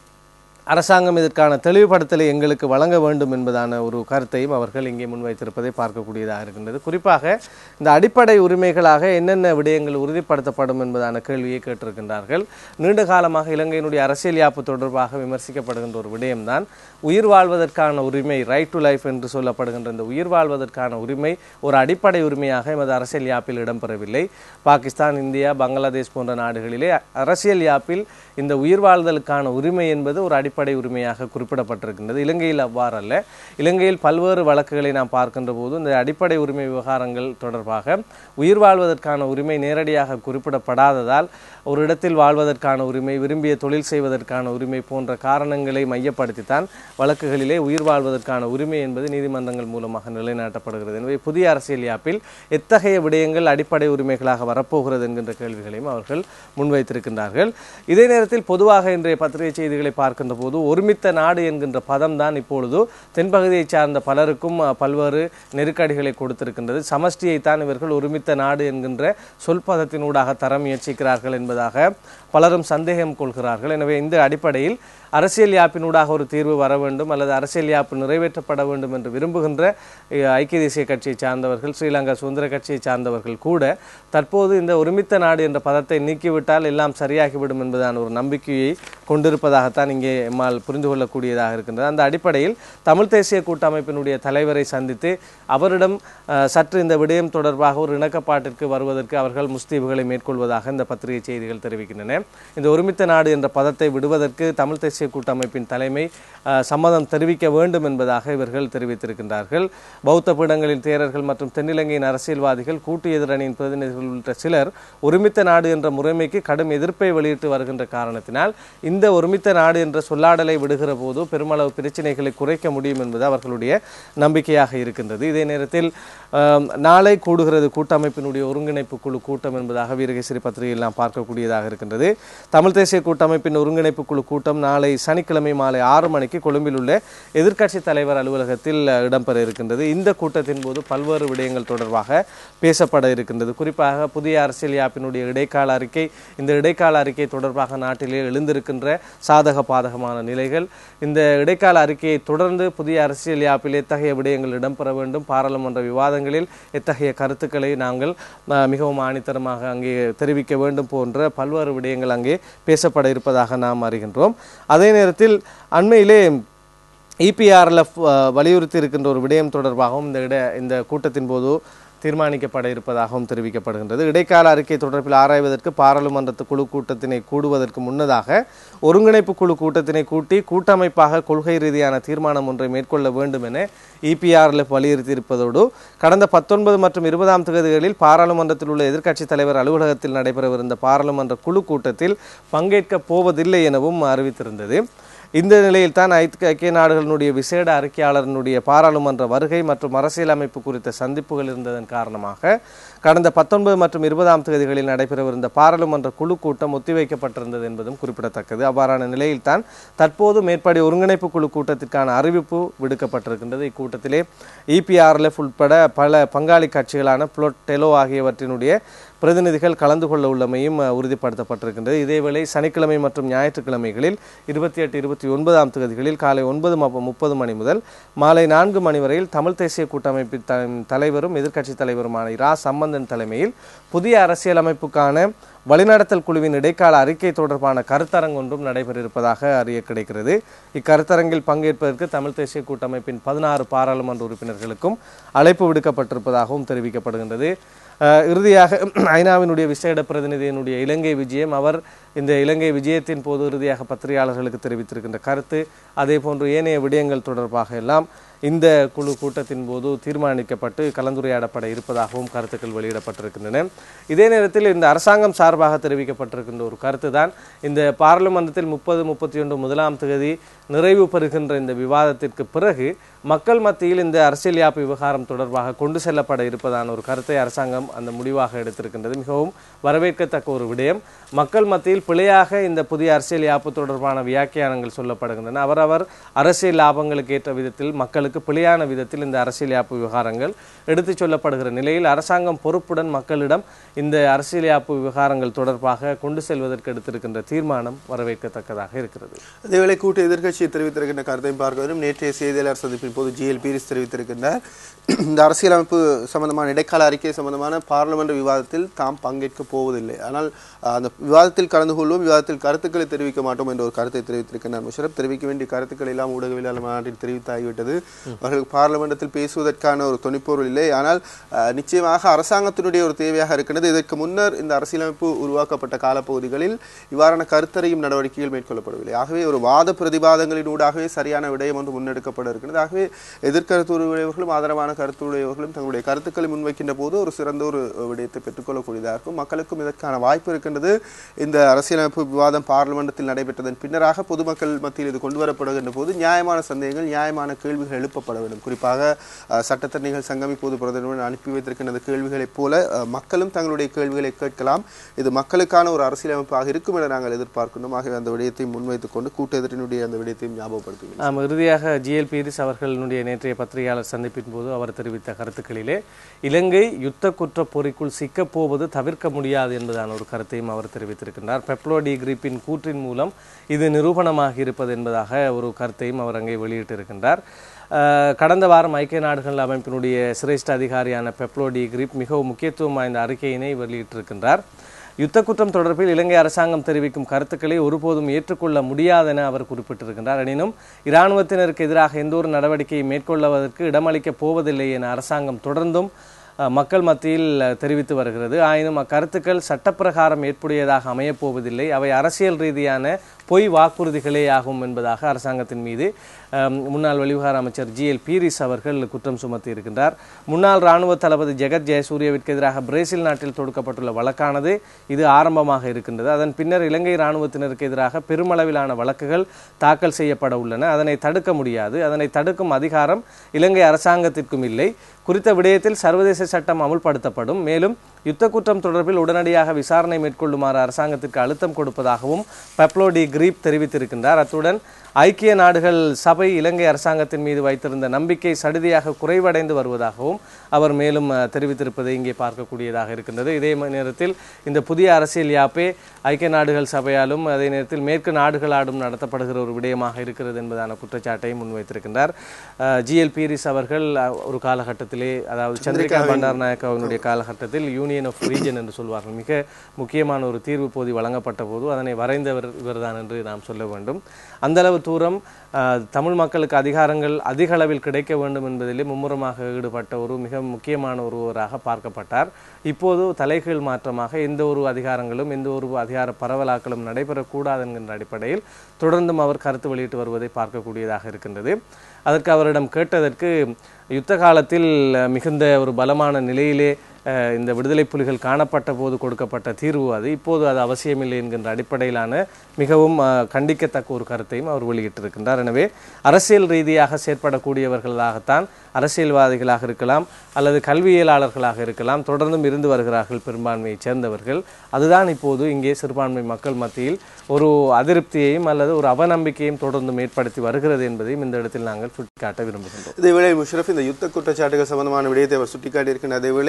அரசாங்கம் இதற்கான தெளிவுபடுத்தலை எங்களுக்கு வழங்க வேண்டும் என்பதான ஒரு கருத்தையும் அவர்கள் இங்கே முன்வைத்திருப்பதை பார்க்கக்கூடியதாக இருக்கின்றது குறிப்பாக இந்த அடிப்படை உரிமைகளாக என்னென்ன விடயங்கள் உறுதிப்படுத்தப்படும் என்பதான கேள்வியை கேட்டிருக்கின்றார்கள் நீண்ட காலமாக இலங்கையினுடைய அரசியல் யாப்பு தொடர்பாக விமர்சிக்கப்படுகின்ற ஒரு விடயம்தான் உயிர் வாழ்வதற்கான உரிமை ரைட் டு லைஃப் என்று சொல்லப்படுகின்ற இந்த உயிர் வாழ்வதற்கான உரிமை ஒரு அடிப்படை உரிமையாக எமது அரசியல் யாப்பில் இடம்பெறவில்லை பாகிஸ்தான் இந்தியா பங்களாதேஷ் போன்ற நாடுகளிலே அரசியல் யாப்பில் இந்த உயிர் வாழ்தலுக்கான உரிமை என்பது ஒரு அடிப்படை உரிமையாக குறிப்பிடப்பட்டிருக்கின்றது இலங்கையில் அவ்வாறு அல்ல இலங்கையில் பல்வேறு வழக்குகளை நாம் பார்க்கின்ற போது இந்த அடிப்படை உரிமை விவகாரங்கள் தொடர்பாக உயிர் வாழ்வதற்கான உரிமை நேரடியாக குறிப்பிடப்படாததால் ஒரு இடத்தில் வாழ்வதற்கான உரிமை விரும்பிய தொழில் செய்வதற்கான உரிமை போன்ற காரணங்களை மையப்படுத்தித்தான் வழக்குகளிலே உயிர் வாழ்வதற்கான உரிமை என்பது நீதிமன்றங்கள் மூலமாக நிலைநாட்டப்படுகிறது எனவே புதிய அரசியல் யாப்பில் எத்தகைய விடயங்கள் அடிப்படை உரிமைகளாக வரப்போகிறது என்கின்ற கேள்விகளையும் அவர்கள் முன்வைத்திருக்கின்றார்கள் இதே நேரத்தில் பொதுவாக இன்றைய பத்திரிகை செய்திகளை பார்க்கின்ற போது ஒருமித்த நாடு என்கின்ற பதம் தான் இப்பொழுது தென்பகுதியைச் சார்ந்த பலருக்கும் அஹ், பல்வேறு நெருக்கடிகளை கொடுத்திருக்கின்றது சமஷ்டியைத்தான் இவர்கள் ஒருமித்த நாடு என்கின்ற சொல் பதத்தினூடாக தர முயற்சிக்கிறார்கள் என்பதாக பலரும் சந்தேகம் கொள்கிறார்கள் எனவே இந்த அடிப்படையில் அரசியல் யாப்பினூடாக ஒரு தீர்வு வர வேண்டும் அல்லது அரசியல் யாப்பு நிறைவேற்றப்பட வேண்டும் என்று விரும்புகின்ற அஹ், ஐக்கிய தேசிய கட்சியை சார்ந்தவர்கள் ஸ்ரீலங்கா சுதந்திர கட்சியை சார்ந்தவர்கள் கூட தற்போது இந்த ஒருமித்த நாடு என்ற பதத்தை நீக்கிவிட்டால் எல்லாம் சரியாகிவிடும் என்பதான ஒரு நம்பிக்கையை கொண்டிருப்பதாகத்தான் இங்கே எம்மால் புரிந்து கொள்ளக்கூடியதாக இருக்கின்றது அந்த அடிப்படையில் தமிழ் தேசிய கூட்டமைப்பினுடைய தலைவரை சந்தித்து அவரிடம் அஹ், சற்று இந்த விடயம் தொடர்பாக ஒரு இணக்கப்பாட்டிற்கு வருவதற்கு அவர்கள் முஸ்தீபுகளை மேற்கொள்வதாக இந்த பத்திரிகை செய்திகள் தெரிவிக்கின்றன இந்த ஒருமித்த நாடு என்ற பதத்தை விடுவதற்கு தமிழ் தேசிய கூட்டமைப்பின் தலைமை அஹ், சம்மதம் தெரிவிக்க வேண்டும் என்பதாக இவர்கள் தெரிவித்திருக்கின்றார்கள் பௌத்த பீடங்களின் தேரர்கள் மற்றும் தென்னிலங்கையின் அரசியல்வாதிகள் கூட்டு எதிரணியின் பிரதிநிதிகள் உள்ளிட்ட சிலர் ஒருமித்த நாடு என்ற முறைமைக்கு கடும் எதிர்ப்பை வெளியிட்டு வருகின்ற காரணத்தினால் இந்த ஒருமித்த நாடு என்ற சொல்லாடலை விடுகிற போது பெருமளவு பிரச்சனைகளை குறைக்க முடியும் என்பது அவர்களுடைய நம்பிக்கையாக இருக்கின்றது இதே நேரத்தில் ஆம், நாளை கூடுகிறது கூட்டமைப்பினுடைய ஒருங்கிணைப்பு குழு கூட்டம் என்பதாக வீரகேசரி பத்திரிகையில் நாம் பார்க்கக்கூடியதாக இருக்கின்றது தமிழ் தேசிய கூட்டமைப்பின் ஒருங்கிணைப்பு குழு கூட்டம் நாளை சனிக்கிழமை மாலை ஆறு மணிக்கு கொழும்பில் உள்ள எதிர்க்கட்சி தலைவர் அலுவலகத்தில் அஹ், இடம்பெற இருக்கின்றது இந்த கூட்டத்தின் போது பல்வேறு விடயங்கள் தொடர்பாக பேசப்பட இருக்கின்றது குறிப்பாக புதிய அரசியல் யாப்பினுடைய இடைக்கால அறிக்கை இந்த இடைக்கால அறிக்கை தொடர்பாக நாட்டிலே எழுந்திருக்கின்ற சாதக பாதகமான நிலைகள் இந்த இடைக்கால அறிக்கையை தொடர்ந்து புதிய அரசியல் யாப்பில் எத்தகைய விடயங்கள் இடம்பெற வேண்டும் பாராளுமன்ற விவாதங்களில் எத்தகைய கருத்துக்களை நாங்கள் அஹ், மிகவும் ஆணித்தரமாக அங்கே தெரிவிக்க வேண்டும் போன்ற பல்வேறு விடயங்கள் அங்கே பேசப்பட இருப்பதாக நாம் அறிகின்றோம் அதே நேரத்தில் அண்மையிலே இபிஆர்எல்எஃப் வலியுறுத்தி இருக்கின்ற ஒரு விடயம் தொடர்பாகவும் இந்த இட இந்த கூட்டத்தின் போது தீர்மானிக்கப்பட இருப்பதாகவும் தெரிவிக்கப்படுகின்றது இடைக்கால அறிக்கை தொடர்பில் ஆராய்வதற்கு பாராளுமன்ற குழு கூட்டத்தினை கூடுவதற்கு முன்னதாக ஒருங்கிணைப்பு குழு கூட்டத்தினை கூட்டி கூட்டமைப்பாக கொள்கை ரீதியான தீர்மானம் ஒன்றை மேற்கொள்ள வேண்டும் என இபிஆர்எல்எஃப் வலியுறுத்தி இருப்பதோடு கடந்த பத்தொன்பது மற்றும் இருபதாம் தேதிகளில் பாராளுமன்றத்தில் உள்ள எதிர்க்கட்சித் தலைவர் அலுவலகத்தில் நடைபெறவிருந்த பாராளுமன்ற குழு கூட்டத்தில் பங்கேற்கப் போவதில்லை எனவும் அறிவித்திருந்தது இந்த நிலையில் தான் ஐக்கிய நாடுகளினுடைய விசேட அறிக்கையாளரினுடைய பாராளுமன்ற வருகை மற்றும் அரசியலமைப்பு குறித்த சந்திப்புகள் இருந்ததன் காரணமாக கடந்த பத்தொன்பது மற்றும் இருபதாம் தேதிகளில் நடைபெறவிருந்த பாராளுமன்ற குழு கூட்டம் ஒத்திவைக்கப்பட்டிருந்தது என்பதும் குறிப்பிடத்தக்கது அவ்வாறான நிலையில் தான் தற்போது மேற்படி ஒருங்கிணைப்பு குழு கூட்டத்திற்கான அறிவிப்பு விடுக்கப்பட்டிருக்கின்றது இக்கூட்டத்திலே இபிஆர்எல்எஃப் உட்பட பல பங்காளி கட்சிகளான புளொட் டெலோ ஆகியவற்றினுடைய பிரதிநிதிகள் கலந்து கொள்ள உள்ளமையும் அஹ், உறுதிப்படுத்தப்பட்டிருக்கின்றது இதேவேளை சனிக்கிழமை மற்றும் ஞாயிற்றுக்கிழமைகளில் இருபத்தி எட்டு இருபத்தி ஒன்பதாம் தேதிகளில் காலை ஒன்பது ம- முப்பது மணி முதல் மாலை நான்கு மணி வரையில் தமிழ் தேசிய கூட்டமைப்பின் த- தலைவரும் எதிர்க்கட்சி தலைவருமான இரா சம்பந்தன் தலைமையில் புதிய அரசியலமைப்புக்கான வழிநடத்தல் குழுவின் இடைக்கால அறிக்கை தொடர்பான கருத்தரங்கு ஒன்றும் நடைபெற இருப்பதாக அறிய கிடைக்கிறது இக்கருத்தரங்கில் பங்கேற்பதற்கு தமிழ் தேசிய கூட்டமைப்பின் பதினாறு பாராளுமன்ற உறுப்பினர்களுக்கும் அழைப்பு விடுக்கப்பட்டிருப்பதாகவும் தெரிவிக்கப்படுகின்றது அஹ், இறுதியாக ஐநாவினுடைய விசேட பிரதிநிதியினுடைய இலங்கை விஜயம் அவர் இந்த இலங்கை விஜயத்தின் போது இறுதியாக பத்திரிகையாளர்களுக்கு தெரிவித்திருக்கின்ற கருத்து அதே போன்று ஏனைய விடயங்கள் தொடர்பாக எல்லாம் இந்த குழு கூட்டத்தின் போது தீர்மானிக்கப்பட்டு கலந்துரையாடப்பட இருப்பதாகவும் கருத்துக்கள் வெளியிடப்பட்டிருக்கின்றன இதே நேரத்தில் இந்த அரசாங்கம் சார்பாக தெரிவிக்கப்பட்டிருக்கின்ற ஒரு கருத்து தான் இந்த பாராளுமன்றத்தில் முப்பது முப்பத்தி ஒன்று முதலாம் தேதி நிறைவு பெறுகின்ற இந்த விவாதத்திற்கு பிறகு மக்கள் மத்தியில் இந்த அரசியல் யாப்பு விவகாரம் தொடர்பாக கொண்டு செல்லப்பட இருப்பதான ஒரு கருத்தை அரசாங்கம் அந்த முடிவாக எடுத்திருக்கின்றது மிகவும் வரவேற்கத்தக்க ஒரு விடயம் மக்கள் மத்தியில் பிழையாக இந்த புதிய அரசியல் யாப்பு தொடர்பான வியாக்கியானங்கள் சொல்லப்படுகின்றன அவரவர் அரசியல் லாபங்களுக்கு ஏற்ற விதத்தில் மக்களுக்கு பிழையான விதத்தில் இந்த அரசியல் யாப்பு விவகாரங்கள் எடுத்துச் சொல்லப்படுகிற நிலையில் அரசாங்கம் பொறுப்புடன் மக்களிடம் இந்த அரசியல் யாப்பு விவகாரங்கள் தொடர்பாக கொண்டு செல்வதற்கு எடுத்திருக்கின்ற தீர்மானம் வரவேற்கத்தக்கதாக இருக்கிறது அதேவேளை கூட்டு எதிர்க்கட்சி தெரிவித்திருக்கின்ற கருத்தையும் பார்க்க வேண்டும் நேற்றைய செய்தியாளர் சந்திப்பின் போது ஜிஎல் பீரிஸ் தெரிவித்திருக்கின்றார் இந்த அரசியலமைப்பு சம்பந்தமான இடைக்கால அறிக்கை சம்பந்தமான பார்லிமெண்ட் விவாதத்தில் தாம் பங்கேற்க போவதில்லை ஆனால் அஹ், அந்த விவாதத்தில் கலந்து கொள்வோம் விவாதத்தில் கருத்துக்களை தெரிவிக்க மாட்டோம் என்ற ஒரு கருத்தை தெரிவித்திருக்கின்றார் முஷரப் தெரிவிக்க வேண்டிய கருத்துக்கள் எல்லாம் ஊடகவியலாளர் மாநாட்டில் தெரிவித்தாகிவிட்டது அவர்களுக்கு பார்லிமெண்டத்தில் பேசுவதற்கான ஒரு துணிப்பொருள் இல்லை ஆனால் அஹ், நிச்சயமாக அரசாங்கத்தினுடைய ஒரு தேவையாக இருக்கின்றது இதற்கு முன்னர் இந்த அரசியலமைப்பு உருவாக்கப்பட்ட காலப்பகுதிகளில் இவ்வாறான கருத்தறையும் நடவடிக்கைகள் மேற்கொள்ளப்படவில்லை ஆகவே ஒரு வாத பிரதிவாதங்களின் ஊடாகவே சரியான விடயம் ஒன்று முன்னெடுக்கப்பட இருக்கிறது ஆகவே எதிர்கருத்துடையவர்களும் ஆதரவான கருத்துடையவர்களும் தங்களுடைய கருத்துக்களை முன்வைக்கின்ற போது ஒரு சிறந்த ஒரு விடயத்தை பெற்றுக்கொள்ளக்கூடியதாக இருக்கும் மக்களுக்கும் இதற்கான வாய்ப்பு இருக்கின்றது இந்த அரசியலமைப்பு விவாதம் பார்லிமெண்டத்தில் நடைபெற்றதன் பின்னராக பொதுமக்கள் மத்தியில் இது கொண்டு வரப்படுகின்ற போது நியாயமான சந்தேகங்கள் நியாயமான கேள்விகள் எழுப்பப்பட வேண்டும் குறிப்பாக அஹ், சட்டத்தரணிகள் சங்கம் இப்போது பிரதமர் அனுப்பி வைத்திருக்கின்ற அந்த கேள்விகளைப் போல அஹ், மக்களும் தங்களுடைய கேள்விகளை கேட்கலாம் இது மக்களுக்கான ஒரு அரசியலமைப்பாக இருக்கும் என நாங்கள் எதிர்பார்க்கின்றோம் ஆகவே அந்த விடயத்தை முன்வைத்துக் கொண்டு கூட்ட எதிரினுடைய அந்த விடயத்தையும் ஞாபகப்படுத்துகிறேன் ஆம் இறுதியாக ஜிஎல் பீரிஸ் அவர்களுடைய நேற்றைய பத்திரிகையாளர் சந்திப்பின் போது அவர் தெரிவித்த கருத்துக்களிலே இலங்கை யுத்த குற்ற பொறிக்குள் சிக்கப் போவது தவிர்க்க முடியாது என்பதான ஒரு கருத்தையும் அவர் தெரிவித்திருக்கின்றார் பெப்லோ டி கிரிப்பின் கூற்றின் மூலம் இது நிரூபணமாகி இருப்பது என்பதாக ஒரு கருத்தையும் அவர் அங்கே வெளியிட்டிருக்கின்றார் அஹ், கடந்த வாரம் ஐக்கிய நாடுகள் அமைப்பினுடைய சிரேஷ்ட அதிகாரியான பெப்லோ டி கிரிப் மிகவும் முக்கியத்துவம் வாய்ந்த அறிக்கையினை வெளியிட்டிருக்கின்றார் யுத்த குற்றம் தொடர்பில் இலங்கை அரசாங்கம் தெரிவிக்கும் கருத்துக்களை ஒருபோதும் ஏற்றுக்கொள்ள முடியாதென அவர் குறிப்பிட்டிருக்கின்றார் எனினும் இராணுவத்தினருக்கு எதிராக எந்த ஒரு நடவடிக்கையை மேற்கொள்வதற்கு இடமளிக்கப் போவதில்லை என அரசாங்கம் தொடர்ந்தும் அஹ், மக்கள் மத்தியில் அஹ், தெரிவித்து வருகிறது ஆயினும் அக்கருத்துக்கள் சட்டப்பிரகாரம் ஏற்புடையதாக அமையப் போவதில்லை அவை அரசியல் ரீதியான பொய் வாக்குறுதிகளே ஆகும் என்பதாக அரசாங்கத்தின் மீது அஹ், முன்னாள் வெளிவிவகார அமைச்சர் ஜிஎல் பீரிஸ் அவர்கள் குற்றம் சுமத்தி இருக்கின்றார் முன்னாள் ராணுவ தளபதி ஜெகத் ஜெயசூரியவிற்கு எதிராக பிரேசில் நாட்டில் தொடுக்கப்பட்டுள்ள வழக்கானது இது ஆரம்பமாக இருக்கின்றது அதன் பின்னர் இலங்கை ராணுவத்தினருக்கு எதிராக பெருமளவிலான வழக்குகள் தாக்கல் செய்யப்பட உள்ளன அதனை தடுக்க முடியாது அதனை தடுக்கும் அதிகாரம் இலங்கை அரசாங்கத்திற்கும் இல்லை குறித்த விடயத்தில் சர்வதேச சட்டம் அமுல்படுத்தப்படும் மேலும் யுத்த குற்றம் தொடர்பில் உடனடியாக விசாரணை மேற்கொள்ளுமாறு அரசாங்கத்திற்கு அழுத்தம் கொடுப்பதாகவும் பெப்லோ டி கிரீப் தெரிவித்திருக்கின்றார் அத்துடன் ஐக்கிய நாடுகள் சபை இலங்கை அரசாங்கத்தின் மீது வைத்திருந்த நம்பிக்கை சடுதியாக குறைவடைந்து வருவதாகவும் அவர் மேலும் அஹ், தெரிவித்திருப்பதை இங்கே பார்க்கக்கூடியதாக இருக்கின்றது இதே ம- நேரத்தில் இந்த புதிய அரசியல் யாப்பே ஐக்கிய நாடுகள் சபையாலும் அதே நேரத்தில் மேற்கு நாடுகளாலும் நடத்தப்படுகிற ஒரு விடயமாக இருக்கிறது என்பதான குற்றச்சாட்டையும் முன்வைத்திருக்கின்றார் ஜிஎல் பீரிஸ் அவர்கள் அஹ், ஒரு காலகட்டத்திலே அதாவது சந்திரிகா பண்டாரநாயக்காவினுடைய காலகட்டத்தில் யூனியன் ஆஃப் ரீஜன் என்று சொல்வார்கள் மிக முக்கியமான ஒரு தீர்வு போதி வழங்கப்பட்ட போது அதனை வரைந்தவர் இவர்தான் என்று நாம் சொல்ல வேண்டும் அந்த அளவு தூரம் அஹ், தமிழ் மக்களுக்கு அதிகாரங்கள் அதிக அளவில் கிடைக்க வேண்டும் என்பதிலே மும்முரமாக ஈடுபட்ட ஒரு மிக முக்கியமான ஒருவராக பார்க்கப்பட்டார் இப்போது தலைகீழ் மாற்றமாக எந்த ஒரு அதிகாரங்களும் எந்த ஒரு அதிகார பரவலாக்களும் நடைபெறக்கூடாது என்கின்ற அடிப்படையில் தொடர்ந்தும் அவர் கருத்து வெளியிட்டு வருவதை பார்க்கக்கூடியதாக இருக்கின்றது அதற்கு அவரிடம் கேட்டதற்கு யுத்த காலத்தில் அஹ், மிகுந்த ஒரு பலமான நிலையிலே அஹ், இந்த விடுதலை புலிகள் காணப்பட்ட போது கொடுக்கப்பட்ட தீர்வு அது இப்போது அது அவசியமில்லை என்கின்ற அடிப்படையிலான மிகவும் அஹ், கண்டிக்கத்தக்க ஒரு கருத்தையும் அவர் வெளியிட்டிருக்கின்றார் எனவே அரசியல் ரீதியாக செயற்படக்கூடியவர்களாகத்தான் அரசியல்வாதிகளாக இருக்கலாம் அல்லது கல்வியலாளர்களாக இருக்கலாம் தொடர்ந்தும் இருந்து வருகிறார்கள் பெரும்பான்மையைச் சேர்ந்தவர்கள் அதுதான் இப்போது இங்கே சிறுபான்மை மக்கள் மத்தியில் ஒரு அதிருப்தியையும் அல்லது ஒரு அவநம்பிக்கையும் தொடர்ந்தும் ஏற்படுத்தி வருகிறது என்பதையும் இந்த இடத்தில் நாங்கள் சுட்டிக்காட்ட விரும்புகின்றோம் இதேவேளை முஷரப் இந்த யுத்த குற்றச்சாட்டுகள் சம்பந்தமான விடயத்தை அவர் சுட்டிக்காட்டியிருக்கின்ற அதேவேளை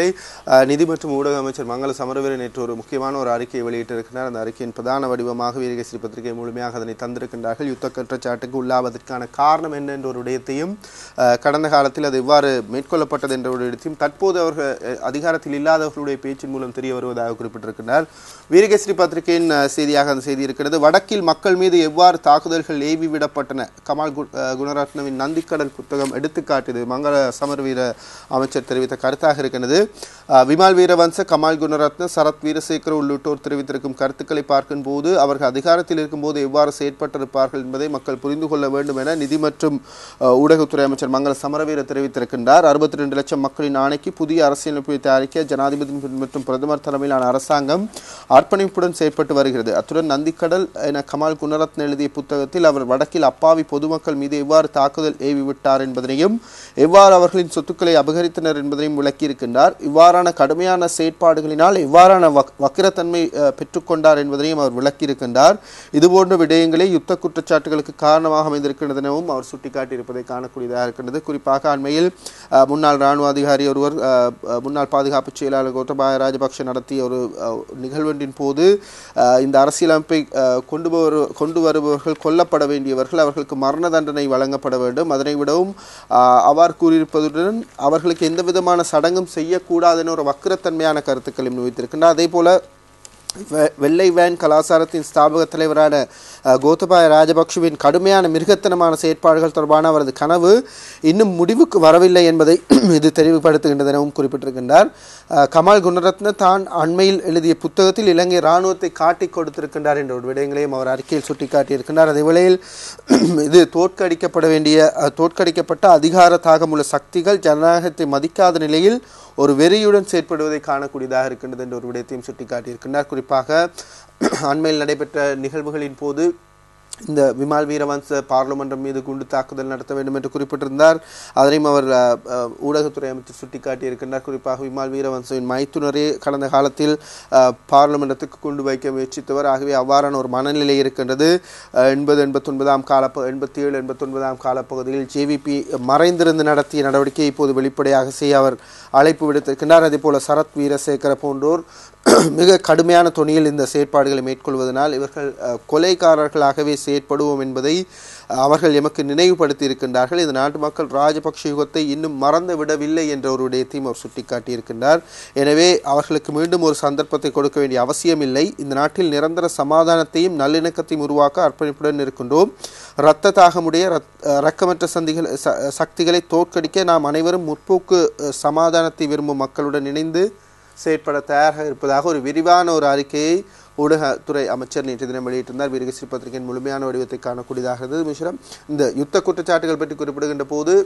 அஹ், நிதி மற்றும் ஊடக அமைச்சர் மங்கள சமரவீர நேற்று ஒரு முக்கியமான ஒரு அறிக்கையை வெளியிட்டிருக்கிறார் அந்த அறிக்கையின் பிரதான வடிவமாக வீரகேசரி பத்திரிகை முழுமையாக அதனை தந்திருக்கின்றார்கள் யுத்த குற்றச்சாட்டுக்கு உள்ளாவதற்கான காரணம் என்ன என்ற ஒரு விடயத்தையும் அஹ், கடந்த காலத்தில் அது எவ்வாறு மேற்கொள்ளப்பட்டது என்ற ஒரு விடயத்தையும் தற்போது அவர்கள் அஹ், அதிகாரத்தில் இல்லாதவர்களுடைய பேச்சின் மூலம் தெரிய வருவதாக குறிப்பிட்டிருக்கிறார் வீரகேசரி பத்திரிகையின் அஹ், செய்தியாக அந்த செய்தி இருக்கிறது வடக்கில் மக்கள் மீது எவ்வாறு தாக்குதல்கள் ஏவி விடப்பட்டன கமால் கு- அஹ், குணரத்னவின் நந்திக்கடல் புத்தகம் எடுத்துக்காட்டுது மங்கள சமரவீர அமைச்சர் தெரிவித்த கருத்தாக இருக்கிறது அஹ், விமல் வீரவன்ச கமால் குணரத்ன சரத் வீரசேகர உள்ளிட்டோர் தெரிவித்திருக்கும் கருத்துக்களை பார்க்கும்போது அவர்கள் அதிகாரத்தில் இருக்கும்போது எவ்வாறு செயற்பட்டிருப்பார்கள் என்பதை மக்கள் புரிந்து கொள்ள வேண்டும் என நிதி மற்றும் அஹ், ஊடகத்துறை அமைச்சர் மங்கள சமரவீர தெரிவித்திருக்கின்றார் அறுபத்தி ரெண்டு லட்சம் மக்களின் ஆணைக்கு புதிய அரசியலமைப்பை தயாரிக்க ஜனாதிபதி மற்றும் பிரதமர் தலைமையிலான அரசாங்கம் அர்ப்பணிப்புடன் செயற்பட்டு வருகிறது அத்துடன் நந்திக்கடல் என கமால் குணரத்ன எழுதிய புத்தகத்தில் அவர் வடக்கில் அப்பாவி பொதுமக்கள் மீது எவ்வாறு தாக்குதல் ஏவி விட்டார் என்பதனையும் எவ்வாறு அவர்களின் சொத்துக்களை அபகரித்தனர் என்பதையும் விளக்கியிருக்கின்றார் இவ்வாறான கடுமையான செயற்பாடுகளினால் எவ்வாறான வக்- வக்கிரத்தன்மை அஹ், பெற்றுக்கொண்டார் என்பதனையும் அவர் விளக்கியிருக்கின்றார் இதுபோன்ற விடயங்களே யுத்த குற்றச்சாட்டுகளுக்கு காரணமாக அமைந்திருக்கிறது எனவும் அவர் சுட்டிக்காட்டியிருப்பதை காணக்கூடியதாக இருக்கின்றது குறிப்பாக அண்மையில் அஹ், முன்னாள் இராணுவ அதிகாரி ஒருவர் அஹ், அஹ், முன்னாள் பாதுகாப்பு செயலாளர் கோத்தபாய ராஜபக்ஷ நடத்திய ஒரு அஹ், நிகழ்வொன்றின் போது அஹ், இந்த அரசியலமைப்பை அஹ், கொண்டு வரு கொண்டு வருபவர்கள் கொல்லப்பட வேண்டியவர்கள் அவர்களுக்கு மரண தண்டனை வழங்கப்பட வேண்டும் அதனை விடவும் அஹ், அவ்வாறு கூறியிருப்பதுடன் அவர்களுக்கு எந்த விதமான சடங்கும் செய்யக்கூடாதுன்னு ஒரு வக்கிரத்தன்மையான கருத்துக்களை முன்வைத்திருக்கின்றார் அதே போல வெ- வெள்ளை வேன் கலாசாரத்தின் ஸ்தாபக தலைவரான அஹ், கோத்தபாய ராஜபக்ஷவின் கடுமையான மிருகத்தனமான செயற்பாடுகள் தொடர்பான அவரது கனவு இன்னும் முடிவுக்கு வரவில்லை என்பதை இது தெளிவுபடுத்துகின்றது எனவும் குறிப்பிட்டிருக்கின்றார் அஹ், கமால் குணரத்ன தான் அண்மையில் எழுதிய புத்தகத்தில் இலங்கை இராணுவத்தை காட்டிக் கொடுத்திருக்கின்றார் என்ற ஒரு விடயங்களையும் அவர் அறிக்கையில் சுட்டிக்காட்டியிருக்கின்றார் அதே வேளையில் இது தோற்கடிக்கப்பட வேண்டிய அஹ், தோற்கடிக்கப்பட்ட அதிகார தாகமுள்ள சக்திகள் ஜனநாயகத்தை மதிக்காத நிலையில் ஒரு வெறியுடன் செயற்படுவதை காணக்கூடியதாக இருக்கின்றது என்ற ஒரு விடயத்தையும் சுட்டிக்காட்டியிருக்கின்றார் குறிப்பாக அண்மையில் நடைபெற்ற நிகழ்வுகளின் போது இந்த விமால் வீரவன்ச பார்லிமென்றம் மீது குண்டு தாக்குதல் நடத்த வேண்டும் என்று குறிப்பிட்டிருந்தார் அதனையும் அவர் அஹ், அஹ், ஊடகத்துறை அமைச்சர் சுட்டிக்காட்டியிருக்கின்றார் குறிப்பாக விமால் வீரவன்சவின் மைத்துனரே கடந்த காலத்தில் அஹ், பார்லிமென்றத்துக்கு கொண்டு வைக்க முயற்சித்தவர் ஆகவே அவ்வாறான ஒரு மனநிலை இருக்கின்றது அஹ், எண்பது எண்பத்தொன்பதாம் காலப்ப எண்பத்தி ஏழு எண்பத்தொன்பதாம் காலப்பகுதியில் ஜேவிபி மறைந்திருந்து நடத்திய நடவடிக்கையை இப்போது வெளிப்படையாக செய்ய அவர் அழைப்பு விடுத்திருக்கின்றார் அதேபோல சரத் வீரசேகர போன்றோர் மிக கடுமையான தொனியில் இந்த செயற்பாடுகளை மேற்கொள்வதனால் இவர்கள் அஹ், கொலைகாரர்களாகவே செயற்படுவோம் என்பதை அஹ், அவர்கள் எமக்கு நினைவுபடுத்தி இருக்கின்றார்கள் இந்த நாட்டு மக்கள் ராஜபக்ஷ யுகத்தை இன்னும் மறந்து விடவில்லை என்ற ஒரு விடயத்தையும் அவர் சுட்டிக்காட்டியிருக்கின்றார் எனவே அவர்களுக்கு மீண்டும் ஒரு சந்தர்ப்பத்தை கொடுக்க வேண்டிய அவசியம் இல்லை இந்த நாட்டில் நிரந்தர சமாதானத்தையும் நல்லிணக்கத்தையும் உருவாக்க அர்ப்பணிப்புடன் இருக்கின்றோம் இரத்த தாகமுடைய ரத்- அஹ், இரக்கமற்ற சந்திகள் ச- சக்திகளை தோற்கடிக்க நாம் அனைவரும் முற்போக்கு அஹ், சமாதானத்தை விரும்பும் மக்களுடன் இணைந்து செயற்பட தயாராக இருப்பதாக ஒரு விரிவான ஒரு அறிக்கையை ஊடகத்துறை அமைச்சர் நேற்று தினம் வெளியிட்டிருந்தார் வீரகஸ்ரீ பத்திரிகையின் முழுமையான வடிவத்தை காணக்கூடியதாக இருந்தது மிஸ்ரம் இந்த யுத்த குற்றச்சாட்டுகள் பற்றி குறிப்பிடுகின்ற போது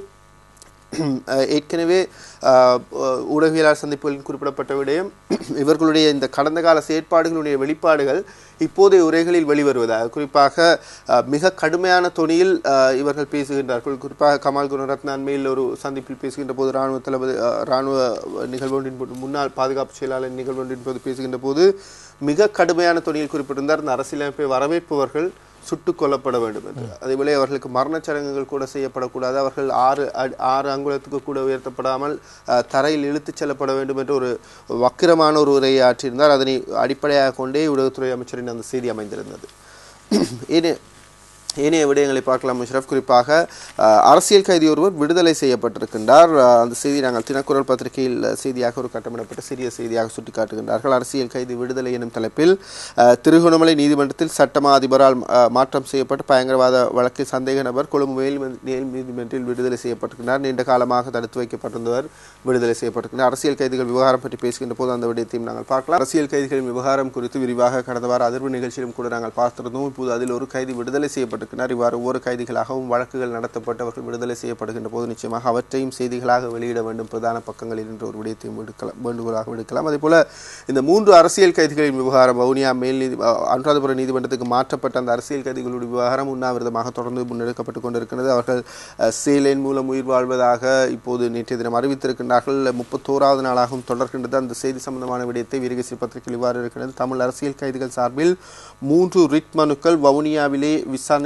அஹ், ஏற்கனவே அஹ், அஹ், ஊடகவியலாளர் சந்திப்புகளில் குறிப்பிடப்பட்ட விடயம் இவர்களுடைய இந்த கடந்த கால செயற்பாடுகளுடைய வெளிப்பாடுகள் இப்போதைய உரைகளில் வெளிவருவதாக குறிப்பாக அஹ், மிக கடுமையான தொனியில் அஹ், இவர்கள் பேசுகின்றார்கள் குறிப்பாக கமால் குணரத்ன அண்மையில் ஒரு சந்திப்பில் பேசுகின்ற போது ராணுவ தளபதி அஹ், ராணுவ நிகழ்வொன்றின் போது முன்னாள் பாதுகாப்பு செயலாளர் நிகழ்வொன்றின் போது பேசுகின்ற போது மிக கடுமையான தொனியில் குறிப்பிட்டிருந்தார் இந்த அரசியலமைப்பை வரவேற்பவர்கள் சுட்டுக் கொல்லப்பட வேண்டும் என்று அதேபோல அவர்களுக்கு மரணச் சடங்குகள் கூட செய்யப்படக்கூடாது அவர்கள் ஆறு அடி- ஆறு அங்குலத்துக்கு கூட உயர்த்தப்படாமல் அஹ், தரையில் இழுத்துச் செல்லப்பட வேண்டும் என்று ஒரு வக்கிரமான ஒரு உரையை ஆற்றியிருந்தார் அதனை அடிப்படையாக கொண்டே ஊடகத்துறை அமைச்சரின் அந்த செய்தி அமைந்திருந்தது ஏனே ஏனைய விடயங்களை பார்க்கலாம் முஷரப் குறிப்பாக அஹ், அரசியல் கைதி ஒருவர் விடுதலை செய்யப்பட்டிருக்கின்றார் அஹ், அந்த செய்தி நாங்கள் தினக்குரல் பத்திரிகையில் செய்தியாக ஒரு கட்டமிடப்பட்ட சிறிய செய்தியாக சுட்டிக்காட்டுகின்றார்கள் அரசியல் கைதி விடுதலை எனும் தலைப்பில் அஹ், திருகோணமலை நீதிமன்றத்தில் சட்டமா அதிபரால் அஹ், மாற்றம் செய்யப்பட்டு பயங்கரவாத வழக்கில் சந்தேக நபர் கொழும்பு மேல் மேல் நீதிமன்றில் விடுதலை செய்யப்பட்டிருக்கிறார் நீண்ட காலமாக தடுத்து வைக்கப்பட்டிருந்தவர் விடுதலை செய்யப்பட்டிருக்கிறார் அரசியல் கைதிகள் விவகாரம் பற்றி பேசுகின்ற போது அந்த விடயத்தையும் நாங்கள் பார்க்கலாம் அரசியல் கைதிகளின் விவகாரம் குறித்து விரிவாக கடந்த வார அதிர்வு நிகழ்ச்சியிலும் கூட நாங்கள் பார்த்திருந்தோம் இப்போது அதில் ஒரு கைதி விடுதலை செய்யப்பட்டிருக்கிறார் இவ்வாறு ஒவ்வொரு கைதிகளாகவும் வழக்குகள் நடத்தப்பட்டவர்கள் விடுதலை செய்யப்படுகின்ற போது நிச்சயமாக அவற்றையும் செய்திகளாக வெளியிட வேண்டும் பிரதான பக்கங்களில் என்ற ஒரு விடயத்தையும் விடுக்கலாம் வேண்டுகோளாக விடுக்கலாம் அதே போல இந்த மூன்று அரசியல் கைதிகளின் விவகாரம் வவுனியா மேல் நீதி அஹ், அனுராதபுர நீதிமன்றத்துக்கு மாற்றப்பட்ட அந்த அரசியல் கைதிகளுடைய விவகாரம் உண்ணாவிரதமாக தொடர்ந்து முன்னெடுக்கப்பட்டு கொண்டிருக்கிறது அவர்கள் அஹ், சேலேன் மூலம் உயிர் வாழ்வதாக இப்போது நேற்றைய தினம் அறிவித்திருக்கின்றார்கள் முப்பத்தோராவது நாளாகவும் தொடர்கின்றது அந்த செய்தி சம்பந்தமான விடயத்தை வீரகசி பத்திரிகையில் இவ்வாறு இருக்கிறது தமிழ் அரசியல் கைதிகள் சார்பில் மூன்று ரிட் மனுக்கள் வவுனியாவிலே விசாரணை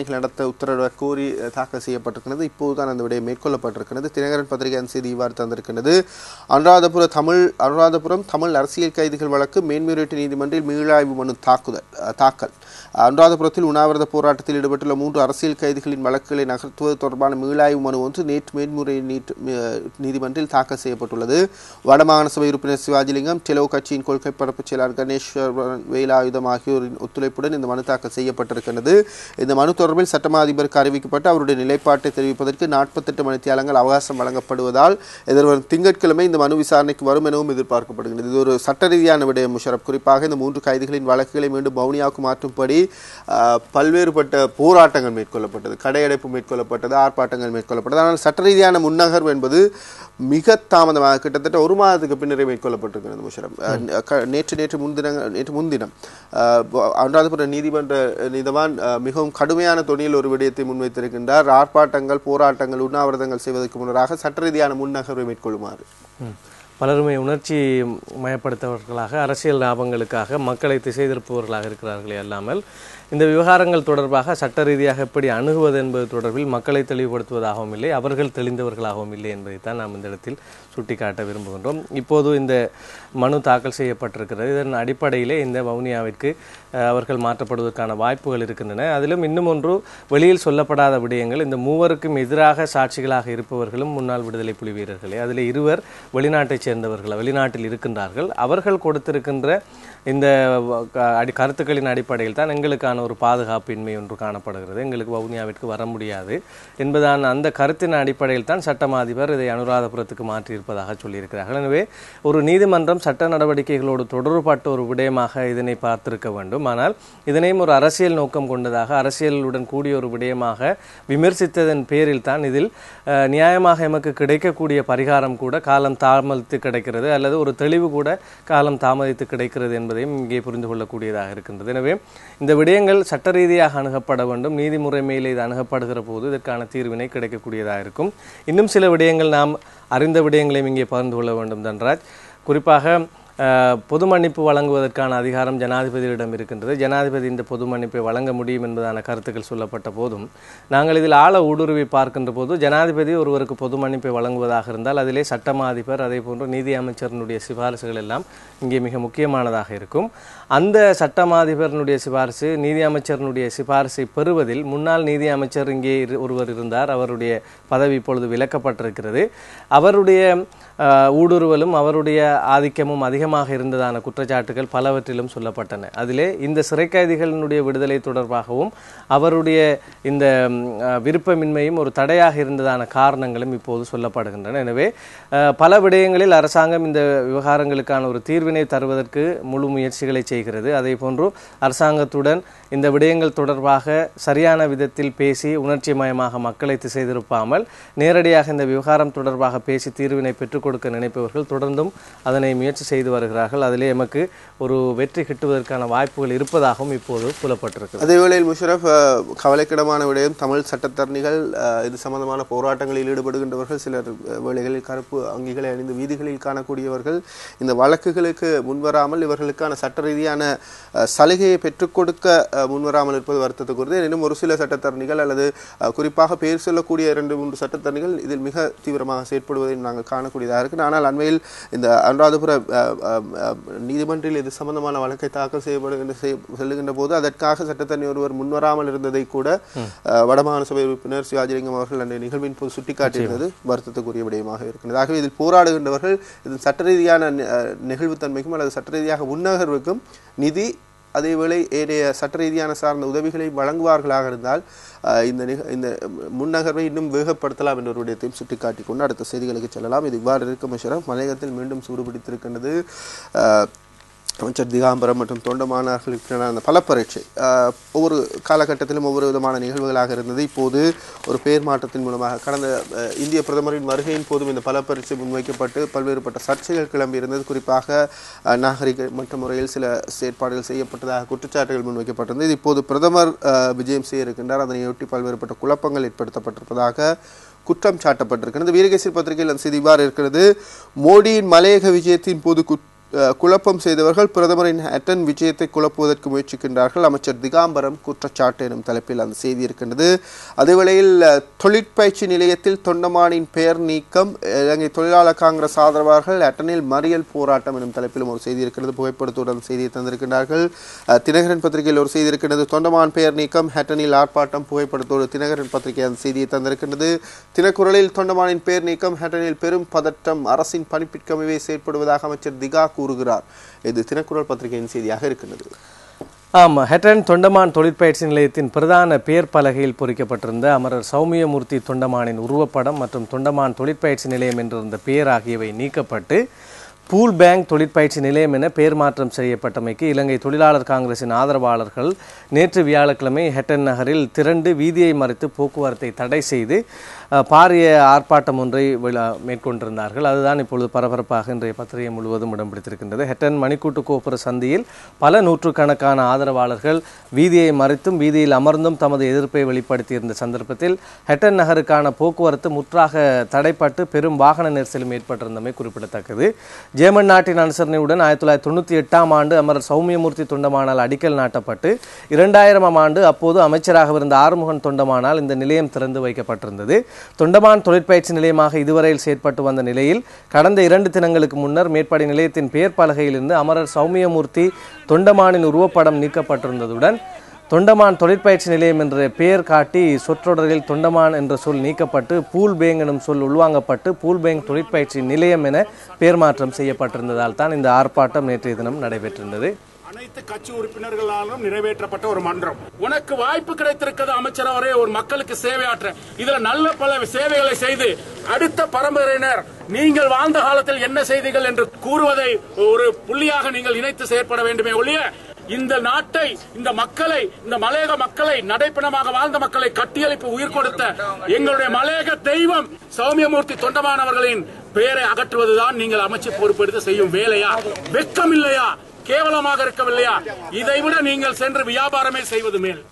விசாரணைகள் நடத்த உத்தரவிட கோரி அஹ், தாக்கல் செய்யப்பட்டிருக்கிறது இப்போதுதான் அந்த விடயம் மேற்கொள்ளப்பட்டிருக்கிறது தினகரன் பத்திரிகை அந்த செய்தி இவ்வாறு தந்திருக்கிறது அனுராதபுர தமிழ் அனுராதபுரம் தமிழ் அரசியல் கைதிகள் வழக்கு மேன்முறையீட்டு நீதிமன்றில் மீளாய்வு மனு தாக்குதல் அஹ், தாக்கல் அனுராதபுரத்தில் உண்ணாவிரத போராட்டத்தில் ஈடுபட்டுள்ள மூன்று அரசியல் கைதிகளின் வழக்குகளை நகர்த்துவது தொடர்பான மீளாய்வு மனு ஒன்று நேற்று மேன்முறை நீட்- அஹ், நீதிமன்றில் தாக்கல் செய்யப்பட்டுள்ளது வடமாகாண சபை உறுப்பினர் சிவாஜிலிங்கம் டெலோ கட்சியின் கொள்கை பரப்பு செயலாளர் கணேஸ்வரன் வேலாயுதம் ஆகியோரின் ஒத்துழைப்புடன் இந்த மனு தாக்கல் செய்யப்பட்டிருக்கிறது இந்த மனு தொடர்பில் சட்டமா அதிபருக்கு அறிவிக்கப்பட்டு அவருடைய நிலைப்பாட்டை தெரிவிப்பதற்கு நாற்பத்தெட்டு மணித்தியாலங்கள் அவகாசம் வழங்கப்படுவதால் எதிர்வரும் திங்கட்கிழமை இந்த மனு விசாரணைக்கு வரும் எனவும் எதிர்பார்க்கப்படுகிறது இது ஒரு சட்ட ரீதியான விடயம் முஷரப் குறிப்பாக இந்த மூன்று கைதிகளின் வழக்குகளை மீண்டும் மௌனியாவுக்கு மாற்றும்படி ஆஹ், பல்வேறுபட்ட போராட்டங்கள் மேற்கொள்ளப்பட்டது கடையடைப்பு மேற்கொள்ளப்பட்டது ஆர்ப்பாட்டங்கள் மேற்கொள்ளப்பட்டது ஆனால் சட்ட ரீதியான முன்னகர்வு என்பது மிக தாமதமாக கிட்டத்தட்ட ஒரு மாதத்துக்கு பின்னரே மேற்கொள்ளப்பட்டிருக்கிறது முஷரப் அஹ், க- நேற்று நேற்று முன்தினம் நேற்று முன்தினம் ஆஹ், ப- அனுராதபுர நீதிமன்ற நீதவான் ஆஹ், மிகவும் கடுமையான தொனியில் ஒரு விடயத்தை முன்வைத்திருக்கின்றார் ஆர்ப்பாட்டங்கள் போராட்டங்கள் உண்ணாவிரதங்கள் செய்வதற்கு முன்னராக சட்ட ரீதியான முன்னகர்வை மேற்கொள்ளுமாறு ம். பலருமே உணர்ச்சி மயப்படுத்தவர்களாக அரசியல் லாபங்களுக்காக மக்களை திசை திருப்புவர்களாக இருக்கிறார்களே அல்லாமல் இந்த விவகாரங்கள் தொடர்பாக சட்ட ரீதியாக எப்படி அணுகுவது என்பது தொடர்பில் மக்களை தெளிவுபடுத்துவதாகவும் இல்லை அவர்கள் தெளிந்தவர்களாகவும் இல்லை என்பதைத்தான் நாம் இந்த இடத்தில் சுட்டிக்காட்ட விரும்புகின்றோம் இப்போது இந்த மனு தாக்கல் செய்யப்பட்டிருக்கிறது இதன் அடிப்படையிலே இந்த வவுனியாவிற்கு அஹ், அவர்கள் மாற்றப்படுவதற்கான வாய்ப்புகள் இருக்கின்றன அதிலும் இன்னும் ஒன்று வெளியில் சொல்லப்படாத விடயங்கள் இந்த மூவருக்கும் எதிராக சாட்சிகளாக இருப்பவர்களும் முன்னாள் விடுதலை புலி வீரர்களே அதில் இருவர் வெளிநாட்டைச் சேர்ந்தவர்கள் வெளிநாட்டில் இருக்கின்றார்கள் அவர்கள் கொடுத்திருக்கின்ற இந்த வ- க- அடி கருத்துக்களின் அடிப்படையில் தான் எங்களுக்கான ஒரு பாதுகாப்பின்மை ஒன்று காணப்படுகிறது எங்களுக்கு வவுனியாவிற்கு வர முடியாது என்பதான அந்த கருத்தின் அடிப்படையில் தான் சட்டமா அதிபர் இதை அனுராதபுரத்துக்கு மாற்றியிருப்பதாக சொல்லியிருக்கிறார்கள் எனவே ஒரு நீதிமன்றம் சட்ட நடவடிக்கைகளோடு தொடர்பட்ட ஒரு விடயமாக இதனை பார்த்திருக்க வேண்டும் ஆனால் இதனையும் ஒரு அரசியல் நோக்கம் கொண்டதாக அரசியலுடன் கூடிய ஒரு விடயமாக விமர்சித்ததன் பேரில் தான் இதில் அஹ், நியாயமாக எமக்கு கிடைக்கக்கூடிய பரிகாரம் கூட காலம் தாமதித்து கிடைக்கிறது அல்லது ஒரு தெளிவு கூட காலம் தாமதித்து கிடைக்கிறது என்பதையும் இங்கே புரிந்து கொள்ளக்கூடியதாக இருக்கின்றது எனவே இந்த விடயங்கள் சட்ட ரீதியாக அணுகப்பட வேண்டும் நீதிமுறைமையில் இது அணுகப்படுகிற போது இதற்கான தீர்வினை கிடைக்கக்கூடியதாக இருக்கும் இன்னும் சில விடயங்கள் நாம் அறிந்த விடயங்களையும் இங்கே பகிர்ந்து கொள்ள வேண்டும் தன்ராஜ் குறிப்பாக அஹ், பொது மன்னிப்பு வழங்குவதற்கான அதிகாரம் ஜனாதிபதியிடம் இருக்கின்றது ஜனாதிபதி இந்த பொது மன்னிப்பை வழங்க முடியும் என்பதான கருத்துக்கள் சொல்லப்பட்ட போதும் நாங்கள் இதில் ஆழ ஊடுருவி பார்க்கின்ற போது ஜனாதிபதி ஒருவருக்கு பொது மன்னிப்பை வழங்குவதாக இருந்தால் அதிலே சட்டமா அதிபர் அதே போன்று நீதி அமைச்சரினுடைய சிபாரிசுகள் எல்லாம் இங்கே மிக முக்கியமானதாக இருக்கும் அந்த சட்டமாதிபரனுடைய சிபாரிசு நீதி அமைச்சரினுடைய சிபாரிசை பெறுவதில் முன்னாள் நீதி அமைச்சர் இங்கே இரு- ஒருவர் இருந்தார் அவருடைய பதவி இப்பொழுது விலக்கப்பட்டிருக்கிறது அவருடைய அஹ், ஊடுருவலும் அவருடைய ஆதிக்கமும் அதிகமாக இருந்ததான குற்றச்சாட்டுகள் பலவற்றிலும் சொல்லப்பட்டன அதிலே இந்த சிறை கைதிகளினுடைய விடுதலை தொடர்பாகவும் அவருடைய இந்த ம், அஹ், விருப்பமின்மையும் ஒரு தடையாக இருந்ததான காரணங்களும் இப்போது சொல்லப்படுகின்றன எனவே அஹ், பல விடயங்களில் அரசாங்கம் இந்த விவகாரங்களுக்கான ஒரு தீர்வினை தருவதற்கு முழு முயற்சிகளை செய்கிறது அதே போன்று அரசாங்கத்துடன் இந்த விடயங்கள் தொடர்பாக சரியான விதத்தில் பேசி உணர்ச்சிமயமாக மக்களை திசை திருப்பாமல் நேரடியாக இந்த விவகாரம் தொடர்பாக பேசி தீர்வினை பெற்றுக் கொடுக்க நினைப்பவர்கள் தொடர்ந்தும் அதனை முயற்சி செய்து வருகிறார்கள் அதிலே எமக்கு ஒரு வெற்றி கிட்டுவதற்கான வாய்ப்புகள் இருப்பதாகவும் இப்போது புலப்பட்டிருக்கிறது அதே வேளையில் முஷரப் அஹ், கவலைக்கிடமான விடயம் தமிழ் சட்டத்தரணிகள் அஹ், இது சம்பந்தமான போராட்டங்களில் ஈடுபடுகின்றவர்கள் சிலர் அஹ், வேளைகளில் கருப்பு அங்கிகளை அணிந்து வீதிகளில் காணக்கூடியவர்கள் இந்த வழக்குகளுக்கு முன்வராமல் இவர்களுக்கான சட்ட ரீதியான அஹ், சலுகையை பெற்றுக் கொடுக்க அஹ், முன்வராமல் இருப்பது வருத்தத்துக்குரியது எனினும் ஒரு சில சட்டத்தரணிகள் அல்லது அஹ், குறிப்பாக பேர் சொல்லக்கூடிய இரண்டு மூன்று சட்டத்தரணிகள் இதில் மிக தீவிரமாக செயற்படுவதை நாங்கள் காணக்கூடியதாக இருக்கு ஆனால் அண்மையில் இந்த அனுராதபுர அஹ், அஹ், அஹ், நீதிமன்றில் இது சம்பந்தமான வழக்கை தாக்கல் செய்யப்படுகின்ற செய்- செல்லுகின்ற போது அதற்காக சட்டத்தரணி ஒருவர் முன்வராமல் இருந்ததை கூட அஹ், வடமாகாண சபை உறுப்பினர் சிவாஜிலிங்கம் அவர்கள் அந்த நிகழ்வின் போது சுட்டிக்காட்டியிருந்தது வருத்தத்துக்குரிய விடயமாக இருக்கிறது ஆகவே இதில் போராடுகின்றவர்கள் இது சட்ட ரீதியான நி- அஹ், நெகிழ்வுத்தன்மைக்கும் அல்லது சட்ட ரீதியாக முன்னகர்வுக்கும் நிதி அதேவேளை ஏனைய சட்ட ரீதியான சார்ந்த உதவிகளை வழங்குவார்களாக இருந்தால் அஹ், இந்த நிக- இந்த முன்னகர்வை இன்னும் வேகப்படுத்தலாம் என்ற ஒரு விடயத்தையும் சுட்டிக்காட்டிக் கொண்டு அடுத்த செய்திகளுக்கு செல்லலாம் இது இவ்வாறு இருக்கும் முஷரப் மலையகத்தில் மீண்டும் சூடுபிடித்திருக்கின்றது அஹ், அமைச்சர் திகாம்பரம் மற்றும் தொண்டமானார்களுக்கு அந்த பல பரீட்சை ஆஹ், ஒவ்வொரு காலகட்டத்திலும் ஒவ்வொரு விதமான நிகழ்வுகளாக இருந்தது இப்போது ஒரு பெயர் மாற்றத்தின் மூலமாக கடந்த அஹ், இந்திய பிரதமரின் வருகையின் போதும் இந்த பல பரீட்சை முன்வைக்கப்பட்டு பல்வேறுபட்ட சர்ச்சைகள் கிளம்பி இருந்தது குறிப்பாக அஹ், நாகரிக மற்ற முறையில் சில செயற்பாடுகள் செய்யப்பட்டதாக குற்றச்சாட்டுகள் முன்வைக்கப்பட்டிருந்தது இப்போது பிரதமர் அஹ், விஜயம் செய்ய இருக்கின்றார் அதனையொட்டி பல்வேறுபட்ட குழப்பங்கள் ஏற்படுத்தப்பட்டிருப்பதாக குற்றம் சாட்டப்பட்டிருக்கிறது வீரகேசரி பத்திரிகையில் அந்த செய்தி இவ்வாறு இருக்கிறது மோடியின் மலையக விஜயத்தின் போது குட்- அஹ், குழப்பம் செய்தவர்கள் பிரதமரின் ஹட்டன் விஜயத்தை குழப்புவதற்கு முயற்சிக்கின்றார்கள் அமைச்சர் திகாம்பரம் குற்றச்சாட்டு எனும் தலைப்பில் அந்த செய்தி இருக்கின்றது அதேவேளையில் அஹ், தொழிற்பயிற்சி நிலையத்தில் தொண்டமானின் பெயர் நீக்கம் இலங்கை தொழிலாளர் காங்கிரஸ் ஆதரவாளர்கள் ஹட்டனில் மறியல் போராட்டம் எனும் தலைப்பிலும் ஒரு செய்தி இருக்கிறது புகைப்படத்துடன் செய்தியை தந்திருக்கின்றார்கள் அஹ், தினகரன் பத்திரிகையில் ஒரு செய்தி இருக்கின்றது தொண்டமான் பெயர் நீக்கம் ஹட்டனில் ஆர்ப்பாட்டம் புகைப்படத்தோடு தினகரன் பத்திரிகை அந்த செய்தியை தந்திருக்கின்றது தினக்குரலில் தொண்டமானின் பெயர் நீக்கம் ஹட்டனில் பெரும் பதட்டம் அரசின் பணிப்பிற்கமைவே செயற்படுவதாக அமைச்சர் திகா கூறுகிறார் இது தினக்குரல் பத்திரிகையின் செய்தியாக இருக்கின்றது ஆம் ஹெட்டன் தொண்டமான் தொழிற்பயிற்சி நிலையத்தின் பிரதான பேர் பலகையில் பொறிக்கப்பட்டிருந்த அமரர் சௌமியமூர்த்தி தொண்டமானின் உருவப்படம் மற்றும் தொண்டமான் தொழிற்பயிற்சி நிலையம் என்றிருந்த பெயர் ஆகியவை நீக்கப்பட்டு பூல் பேங்க் தொழிற்பயிற்சி நிலையம் என பெயர் மாற்றம் செய்யப்பட்டமைக்கு இலங்கை தொழிலாளர் காங்கிரசின் ஆதரவாளர்கள் நேற்று வியாழக்கிழமை ஹெட்டன் நகரில் திரண்டு வீதியை மறித்து போக்குவரத்தை தடை செய்து அஹ், பாரிய ஆர்ப்பாட்டம் ஒன்றை விழா மேற்கொண்டிருந்தார்கள் அதுதான் இப்பொழுது பரபரப்பாக இன்றைய பத்திரிகை முழுவதும் இடம் பிடித்திருக்கின்றது ஹெட்டன் மணிக்கூட்டு கோபுர சந்தியில் பல நூற்றுக்கணக்கான ஆதரவாளர்கள் வீதியை மறித்தும் வீதியில் அமர்ந்தும் தமது எதிர்ப்பை வெளிப்படுத்தியிருந்த சந்தர்ப்பத்தில் ஹெட்டன் நகருக்கான போக்குவரத்து முற்றாக தடைப்பட்டு பெரும் வாகன நெரிசலும் ஏற்பட்டிருந்தமை குறிப்பிடத்தக்கது ஜேமன் நாட்டின் அனுசரணையுடன் ஆயிரத்தி தொள்ளாயிரத்தி தொண்ணூற்றி எட்டாம் ஆண்டு அமரர் சௌமியமூர்த்தி தொண்டமானால் அடிக்கல் நாட்டப்பட்டு இரண்டாயிரமாம் ஆண்டு அப்போது அமைச்சராக இருந்த ஆறுமுகன் தொண்டமானால் இந்த நிலையம் திறந்து வைக்கப்பட்டிருந்தது தொண்டமான் தொழிற்பயிற்சி நிலையமாக இதுவரையில் செயற்பட்டு வந்த நிலையில் கடந்த இரண்டு தினங்களுக்கு முன்னர் மேற்படி நிலையத்தின் பெயர் பலகையிலிருந்து அமரர் சௌமியமூர்த்தி தொண்டமானின் உருவப்படம் நீக்கப்பட்டிருந்ததுடன் தொண்டமான் தொழிற்பயிற்சி நிலையம் என்ற பெயர் காட்டி சொற்றொடரில் தொண்டமான் என்ற சொல் நீக்கப்பட்டு பூல் பேங் எனும் சொல் உள்வாங்கப்பட்டு பூல் பேங் தொழிற்பயிற்சி நிலையம் என பெயர் மாற்றம் செய்யப்பட்டிருந்ததால் தான் இந்த ஆர்ப்பாட்டம் நேற்றைய தினம் நடைபெற்றிருந்தது அனைத்து கட்சி உறுப்பினர்களாலும் நிறைவேற்றப்பட்ட ஒரு மன்றம் உனக்கு வாய்ப்பு கிடைத்திருக்கிறது அமைச்சரவரே ஒரு மக்களுக்கு சேவையாற்ற இதுல நல்ல பல சேவைகளை செய்து அடுத்த பரம்பரையினர் நீங்கள் வாழ்ந்த காலத்தில் என்ன செய்தீர்கள் என்று கூறுவதை ஒரு புள்ளியாக நீங்கள் இணைத்து செயற்பட வேண்டுமே ஒழிய இந்த நாட்டை இந்த மக்களை இந்த மலையக மக்களை நடைப்பணமாக வாழ்ந்த மக்களை கட்டியெழுப்பி உயிர் கொடுத்த எங்களுடைய மலையக தெய்வம் சௌமியமூர்த்தி தொண்டமானவர்களின் பெயரை அகற்றுவதுதான் நீங்கள் அமைச்சு பொறுப்பெடுத்து செய்யும் வேலையா வெக்கம் இல்லையா கேவலமாக இருக்கவில்லையா இதைவிட நீங்கள் சென்று வியாபாரமே செய்வது மேல்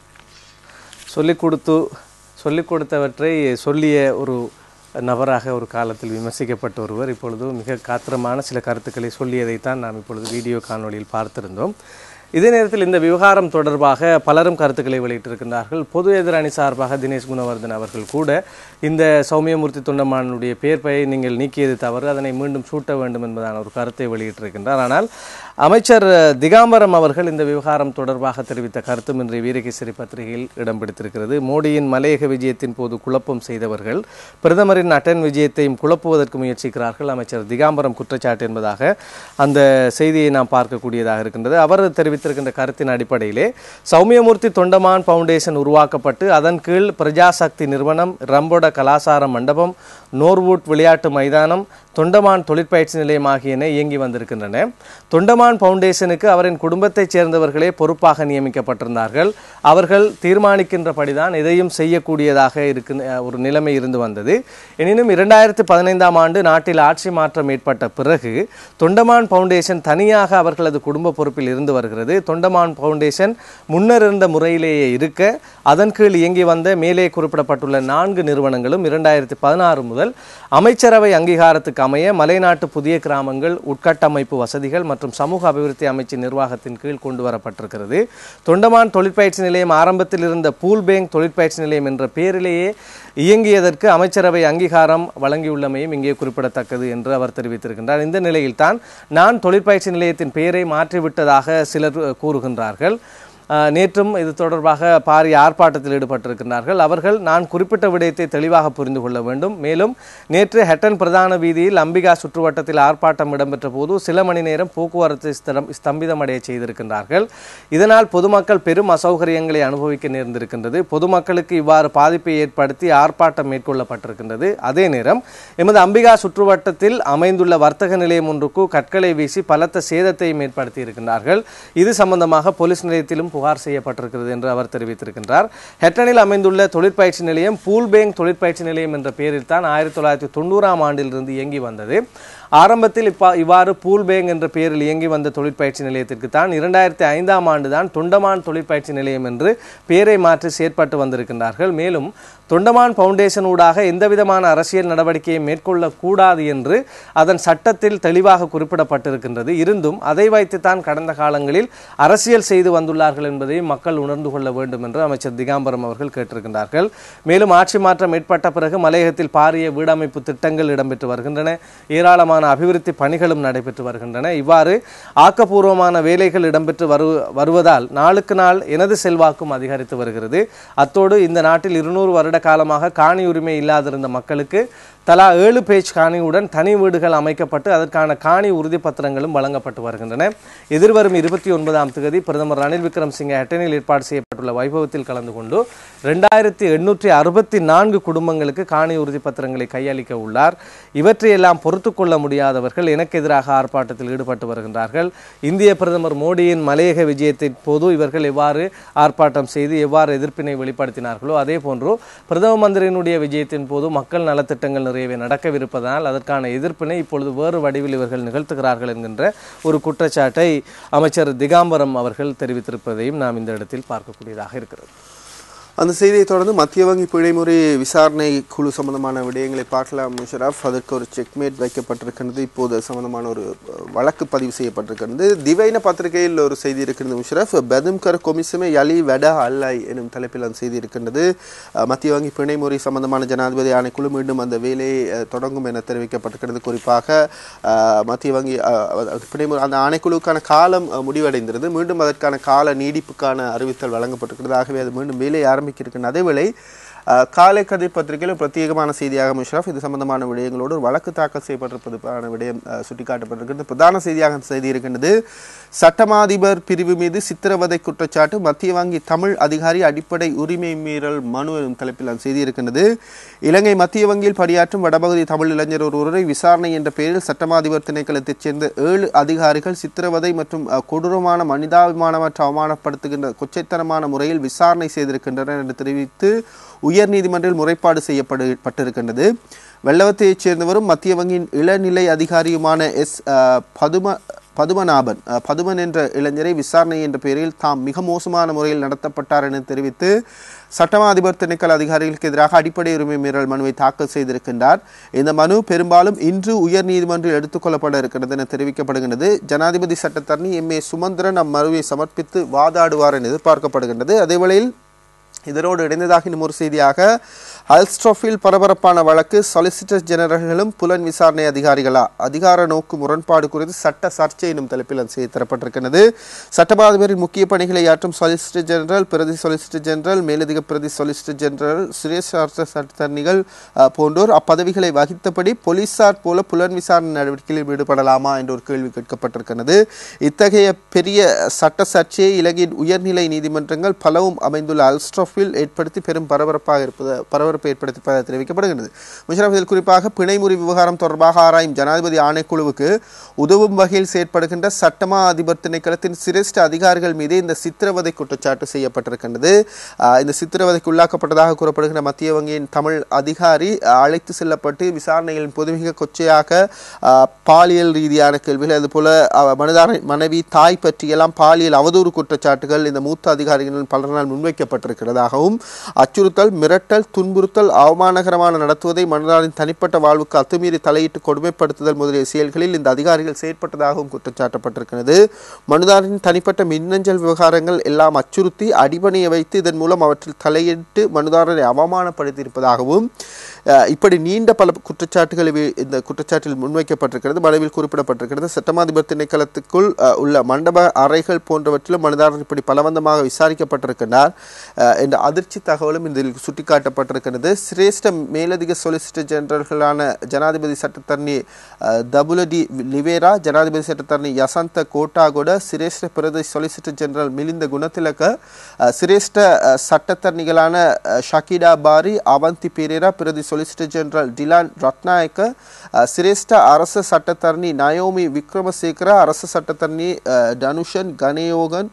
சொல்லிக் கொடுத்து சொல்லிக் கொடுத்தவற்றை சொல்லிய ஒரு நபராக ஒரு காலத்தில் விமர்சிக்கப்பட்ட ஒருவர் இப்பொழுது மிக காத்திரமான சில கருத்துக்களை சொல்லியதைத்தான் நாம் இப்பொழுது வீடியோ காணொளியில் பார்த்திருந்தோம் இதே நேரத்தில் இந்த விவகாரம் தொடர்பாக பலரும் கருத்துக்களை வெளியிட்டிருக்கின்றார்கள் பொது எதிரணி சார்பாக தினேஷ் குணவர்தன் அவர்கள் கூட இந்த சௌமியமூர்த்தி தொண்டமானுடைய பேர் பெயரை நீங்கள் நீக்கியது தவறு அதனை மீண்டும் சூட்ட வேண்டும் என்பதான ஒரு கருத்தை வெளியிட்டிருக்கின்றார் ஆனால் அமைச்சர் திகாம்பரம் அவர்கள் இந்த விவகாரம் தொடர்பாக தெரிவித்த கருத்தும் இன்றைய வீரகேசரி பத்திரிகையில் இடம் பிடித்திருக்கிறது மோடியின் மலையக விஜயத்தின் போது குழப்பம் செய்தவர்கள் பிரதமரின் அட்டன் விஜயத்தையும் குழப்புவதற்கு முயற்சிக்கிறார்கள் அமைச்சர் திகாம்பரம் குற்றச்சாட்டு என்பதாக அந்த செய்தியை நாம் பார்க்கக்கூடியதாக இருக்கின்றது அவர் தெரிவித்திருக்கின்ற கருத்தின் அடிப்படையிலே சௌமியமூர்த்தி தொண்டமான் ஃபவுண்டேஷன் உருவாக்கப்பட்டு அதன் கீழ் பிரஜாசக்தி நிறுவனம் ரம்போட கலாசார மண்டபம் நோர்வுட் விளையாட்டு மைதானம் தொண்டமான் தொழிற்பயிற்சி நிலையம் ஆகியன இயங்கி வந்திருக்கின்றன தொண்டமான் ஃபவுண்டேஷனுக்கு அவரின் குடும்பத்தைச் சேர்ந்தவர்களே பொறுப்பாக நியமிக்கப்பட்டிருந்தார்கள் அவர்கள் தீர்மானிக்கின்றபடிதான் எதையும் செய்யக்கூடியதாக இருக்கின்ற ஒரு நிலைமை இருந்து வந்தது எனினும் இரண்டாயிரத்து பதினைந்தாம் ஆண்டு நாட்டில் ஆட்சி மாற்றம் ஏற்பட்ட பிறகு தொண்டமான் ஃபவுண்டேஷன் தனியாக அவர்களது குடும்ப பொறுப்பில் இருந்து வருகிறது தொண்டமான் ஃபவுண்டேஷன் முன்னர் இருந்த முறையிலேயே இருக்க அதன் கீழ் இயங்கி வந்த மேலே குறிப்பிடப்பட்டுள்ள நான்கு நிறுவனங்களும் இரண்டாயிரத்தி பதினாறு முதல் அமைச்சரவை அங்கீகாரத்துக்கு அமைய மலைநாட்டு புதிய கிராமங்கள் உட்கட்டமைப்பு வசதிகள் மற்றும் சமூக அபிவிருத்தி அமைச்சின் நிர்வாகத்தின் கீழ் கொண்டு வரப்பட்டிருக்கிறது தொண்டமான் தொழிற்பயிற்சி நிலையம் ஆரம்பத்தில் இருந்த பூல் பேங்க் தொழிற்பயிற்சி நிலையம் என்ற பெயரிலேயே இயங்கியதற்கு அமைச்சரவை அங்கீகாரம் வழங்கியுள்ளமையும் இங்கே குறிப்பிடத்தக்கது என்று அவர் தெரிவித்திருக்கின்றார் இந்த நிலையில்தான் நான் தொழிற்பயிற்சி நிலையத்தின் பெயரை மாற்றிவிட்டதாக சிலர் கூறுகின்றார்கள் அஹ், நேற்றும் இது தொடர்பாக பாரிய ஆர்ப்பாட்டத்தில் ஈடுபட்டிருக்கிறார்கள் அவர்கள் நான் குறிப்பிட்ட விடயத்தை தெளிவாக புரிந்து கொள்ள வேண்டும் மேலும் நேற்று ஹெட்டன் பிரதான வீதியில் அம்பிகா சுற்றுவட்டத்தில் ஆர்ப்பாட்டம் இடம்பெற்ற போது சில மணி நேரம் போக்குவரத்து ஸ்திரம் ஸ்தம்பிதமடைய செய்திருக்கின்றார்கள் இதனால் பொதுமக்கள் பெரும் அசௌகரியங்களை அனுபவிக்க நேர்ந்திருக்கின்றது பொதுமக்களுக்கு இவ்வாறு பாதிப்பை ஏற்படுத்தி ஆர்ப்பாட்டம் மேற்கொள்ளப்பட்டிருக்கின்றது அதே நேரம் எமது அம்பிகா சுற்றுவட்டத்தில் அமைந்துள்ள வர்த்தக நிலையம் ஒன்றுக்கு கற்களை வீசி பலத்த சேதத்தையும் ஏற்படுத்தி இருக்கின்றார்கள் இது சம்பந்தமாக போலீஸ் நிலையத்திலும் புகார் செய்யப்பட்டிருக்கிறது என்று அவர் தெரிவித்திருக்கின்றார் ஹெட்டனில் அமைந்துள்ள தொழிற்பயிற்சி நிலையம் பூல்பேங் தொழிற்பயிற்சி நிலையம் என்ற பெயரில் தான் ஆயிரத்தி தொள்ளாயிரத்தி தொண்ணூறாம் ஆண்டிலிருந்து இயங்கி வந்தது ஆரம்பத்தில் இப்ப இவ்வாறு பூல்பேங் என்ற பெயரில் இயங்கி வந்த தொழிற்பயிற்சி நிலையத்திற்கு தான் இரண்டாயிரத்தி ஐந்தாம் ஆண்டு தான் தொண்டமான் தொழிற்பயிற்சி நிலையம் என்று பெயரை மாற்றி செயற்பட்டு வந்திருக்கின்றார்கள் மேலும் தொண்டமான் ஃபவுண்டேஷன் ஊடாக எந்தவிதமான அரசியல் நடவடிக்கையை மேற்கொள்ளக்கூடாது என்று அதன் சட்டத்தில் தெளிவாக குறிப்பிடப்பட்டிருக்கின்றது இருந்தும் அதை வைத்துத்தான் கடந்த காலங்களில் அரசியல் செய்து வந்துள்ளார்கள் என்பதை மக்கள் உணர்ந்து கொள்ள வேண்டும் என்று அமைச்சர் திகாம்பரம் அவர்கள் கேட்டிருக்கின்றார்கள் மேலும் ஆட்சி மாற்றம் ஏற்பட்ட பிறகு மலையகத்தில் பாரிய வீடமைப்பு திட்டங்கள் இடம்பெற்று வருகின்றன ஏராளமான அபிவிருத்தி பணிகளும் நடைபெற்று வருகின்றன இவ்வாறு ஆக்கப்பூர்வமான வேலைகள் இடம்பெற்று வரு வருவதால் நாளுக்கு நாள் எனது செல்வாக்கும் அதிகரித்து வருகிறது அத்தோடு இந்த நாட்டில் இருநூறு வருட காலமாக காணி உரிமை இல்லாதிருந்த மக்களுக்கு தலா ஏழு பேஜ் காணியுடன் தனி வீடுகள் அமைக்கப்பட்டு அதற்கான காணி உறுதிப்பத்திரங்களும் வழங்கப்பட்டு வருகின்றன எதிர்வரும் இருபத்தி ஒன்பதாம் தேதி பிரதமர் ரணில் விக்ரம்சிங்கே அட்டனில் ஏற்பாடு செய்யப்பட்டுள்ள வைபவத்தில் கலந்து கொண்டு ரெண்டாயிரத்தி எண்ணூற்றி அறுபத்தி நான்கு குடும்பங்களுக்கு காணி உறுதிப்பத்திரங்களை கையளிக்க உள்ளார் இவற்றையெல்லாம் பொறுத்து கொள்ள முடியாதவர்கள் எனக்கு எதிராக ஆர்ப்பாட்டத்தில் ஈடுபட்டு வருகின்றார்கள் இந்திய பிரதமர் மோடியின் மலையக விஜயத்தின் போது இவர்கள் எவ்வாறு ஆர்ப்பாட்டம் செய்து எவ்வாறு எதிர்ப்பினை வெளிப்படுத்தினார்களோ அதே போன்று பிரதம மந்திரியினுடைய விஜயத்தின் போது மக்கள் நலத்திட்டங்கள் நிறையவே நடக்கவிருப்பதனால் அதற்கான எதிர்ப்பினை இப்பொழுது வேறு வடிவில் இவர்கள் நிகழ்த்துகிறார்கள் என்கின்ற ஒரு குற்றச்சாட்டை அமைச்சர் திகாம்பரம் அவர்கள் தெரிவித்திருப்பதையும் நாம் இந்த இடத்தில் பார்க்கக்கூடியதாக இருக்கிறது அந்த செய்தியை தொடர்ந்து மத்திய வங்கி பிழைமுறை விசாரணை குழு சம்பந்தமான விடயங்களை பார்க்கலாம் முஷரப் அதற்கு ஒரு செக்மேட் வைக்கப்பட்டிருக்கிறது இப்போது அது சம்பந்தமான ஒரு அஹ், வழக்கு பதிவு செய்யப்பட்டிருக்கிறது திவைன பத்திரிகையில் ஒரு செய்தி இருக்கிறது முஷரப் பெதும்கர் கொமிசமே யலி வெட அல்லாய் எனும் தலைப்பில் அந்த செய்தி இருக்கின்றது அஹ், மத்திய வங்கி பிணைமுறை சம்பந்தமான ஜனாதிபதி ஆணைக்குழு மீண்டும் அந்த வேலையை அஹ், தொடங்கும் என தெரிவிக்கப்பட்டிருக்கிறது குறிப்பாக அஹ், மத்திய வங்கி அஹ், அது பிணைமுறை அந்த ஆணைக்குழுவுக்கான காலம் அஹ், முடிவடைந்திருந்தது மீண்டும் அதற்கான கால நீடிப்புக்கான அறிவித்தல் வழங்கப்பட்டிருக்கிறது ஆகவே அது மீண்டும் வேலை ஆரம்பிக்க இருக்கின்ற அதேவேளை அஹ், காலை கதிர் பத்திரிகையில் பிரத்யேகமான செய்தியாக முஷரப் இது சம்பந்தமான விடயங்களோடு ஒரு வழக்கு தாக்கல் செய்யப்பட்டிருப்பதுக்கான விடயம் அஹ், சுட்டிக்காட்டப்பட்டிருக்கிறது பிரதான செய்தியாக அந்த செய்தி இருக்கின்றது சட்டமாதிபர் பிரிவு மீது சித்திரவதை குற்றச்சாட்டு மத்திய வங்கி தமிழ் அதிகாரி அடிப்படை உரிமை மீறல் மனு எனும் தலைப்பில் அந்த செய்தி இருக்கின்றது இலங்கை மத்திய வங்கியில் பணியாற்றும் வடபகுதி தமிழ் இளைஞர் ஒருவரை விசாரணை என்ற பெயரில் சட்டமாதிபர் திணைக்களத்தைச் சேர்ந்த ஏழு அதிகாரிகள் சித்திரவதை மற்றும் அஹ், கொடூரமான மனிதாபிமானமற்ற அவமானப்படுத்துகின்ற கொச்சைத்தனமான முறையில் விசாரணை செய்திருக்கின்றனர் என்று தெரிவித்து உயர்நீதிமன்றில் முறைப்பாடு செய்யப்படு பட்டிருக்கின்றது வெள்ளவத்தையைச் சேர்ந்தவரும் மத்திய வங்கியின் இளநிலை அதிகாரியுமான எஸ் அஹ், பதும பதுமநாபன் அஹ், பதுமன் என்ற இளைஞரை விசாரணை என்ற பெயரில் தாம் மிக மோசமான முறையில் நடத்தப்பட்டார் என தெரிவித்து சட்டமா அதிபர் திணைக்கள அதிகாரிகளுக்கு எதிராக அடிப்படை உரிமை மீறல் மனுவை தாக்கல் செய்திருக்கின்றார் இந்த மனு பெரும்பாலும் இன்று உயர் நீதிமன்றில் எடுத்துக்கொள்ளப்பட இருக்கிறது என தெரிவிக்கப்படுகின்றது ஜனாதிபதி சட்டத்தரணி எம் ஏ சுமந்திரன் அம்மனுவை சமர்ப்பித்து வாதாடுவார் என எதிர்பார்க்கப்படுகின்றது அதேவேளையில் இதனோடு இணைந்ததாக இன்னும் ஒரு செய்தியாக அல்ஸ்ட்ரோஃபில் பரபரப்பான வழக்கு சொலிசிட்டர் ஜெனரல்களும் புலன் விசாரணை அதிகாரிகளா அதிகார நோக்கு முரண்பாடு குறித்து சட்ட சர்ச்சை எனும் தலைப்பில் அந்த செய்தி தரப்பட்டிருக்கிறது சட்டமாதிபரின் முக்கிய பணிகளை ஆற்றும் சொலிசிட்டர் ஜெனரல் பிரதி சொலிசிட்டர் ஜெனரல் மேலதிக பிரதி சொலிசிட்டர் ஜெனரல் சுரேஷ் அரச சட்டத்தரணிகள் அஹ், போன்றோர் அப்பதவிகளை வகித்தபடி போலீசார் போல புலன் விசாரணை நடவடிக்கைகளில் ஈடுபடலாமா என்ற ஒரு கேள்வி கேட்கப்பட்டிருக்கிறது இத்தகைய பெரிய சட்ட சர்ச்சையை இலங்கையின் உயர்நிலை நீதிமன்றங்கள் பலவும் அமைந்துள்ள அல்ஸ்ட்ரோஃபில் ஏற்படுத்தி பெரும் பரபரப்பாக இருப்பது பரபரப்பை ஏற்படுத்திப்பதாக தெரிவிக்கப்படுகிறது முஷரப் இதில் குறிப்பாக பிணைமுறி விவகாரம் தொடர்பாக ஆராயும் ஜனாதிபதி ஆணைக்குழுவுக்கு உதவும் வகையில் செயற்படுகின்ற சட்டமா அதிபர் திணைக்களத்தின் சிரேஷ்ட அதிகாரிகள் மீது இந்த சித்திரவதை குற்றச்சாட்டு செய்யப்பட்டிருக்கின்றது ஆஹ் இந்த சித்திரவதைக்கு உள்ளாக்கப்பட்டதாக கூறப்படுகின்ற மத்திய வங்கியின் தமிழ் அதிகாரி ஆஹ் அழைத்து செல்லப்பட்டு விசாரணைகளின் போது மிக கொச்சையாக ஆஹ் பாலியல் ரீதியான கேள்விகள் அதுபோல ஆஹ் மனதார மனைவி தாய் பற்றியெல்லாம் பாலியல் அவதூறு குற்றச்சாட்டுகள் இந்த மூத்த அதிகாரிகளின் பலரால் முன்வைக்கப்பட்டிருக்கிறதாகவும் அச்சுறுத்தல் மிரட்டல் துன்புறுத்தல் அவமானகரமான நடத்துவதை மனதாரின் தனிப்பட்ட வாழ்வுக்கு அத்துமீறி தலையிட்டு கொடுமைப்படுத்துதல் முதலிய செயல்களில் இந்த அதிகாரிகள் செயற்பட்டதாகவும் குற்றச்சாட்டப்பட்டிருக்கிறது மனுதாரின் தனிப்பட்ட மின்னஞ்சல் விவகாரங்கள் எல்லாம் அச்சுறுத்தி அடிபணிய வைத்து இதன் மூலம் அவற்றில் தலையிட்டு மனுதாரரை அவமானப்படுத்தியிருப்பதாகவும் அஹ், இப்படி நீண்ட பல குற்றச்சாட்டுகள் இவை- இந்த குற்றச்சாட்டில் முன்வைக்கப்பட்டிருக்கிறது மனுவில் குறிப்பிடப்பட்டிருக்கிறது சட்டமாதிபர் திணைக்களத்துக்குள் அஹ், உள்ள மண்டப அறைகள் போன்றவற்றிலும் மனுதாரர் இப்படி பலவந்தமாக விசாரிக்கப்பட்டிருக்கிறார் அஹ், என்ற அதிர்ச்சி தகவலும் இதில் சுட்டிக்காட்டப்பட்டிருக்கிறது சிரேஷ்ட மேலதிக சொலிசிட்டர் ஜெனரல்களான ஜனாதிபதி சட்டத்தரணி அஹ், தபுலடி லிவேரா ஜனாதிபதி சட்டத்தரணி யசந்த கோட்டாகொட சிரேஷ்ட பிரதி சொலிசிட்டர் ஜெனரல் மிலிந்த குணத்திலக்க அஹ், சிரேஷ்ட அஹ், சட்டத்தரணிகளான அஹ், ஷகிடா பாரி அவந்தி பெரேரா பிரதி சொலிசிட்டர் ஜெனரல் டிலான் ரத்நாயக்க அஹ், சிரேஷ்ட அரச சட்டத்தரணி நயோமி விக்ரமசேகர அரச சட்டத்தரணி அஹ், தனுஷன் கணயோகன்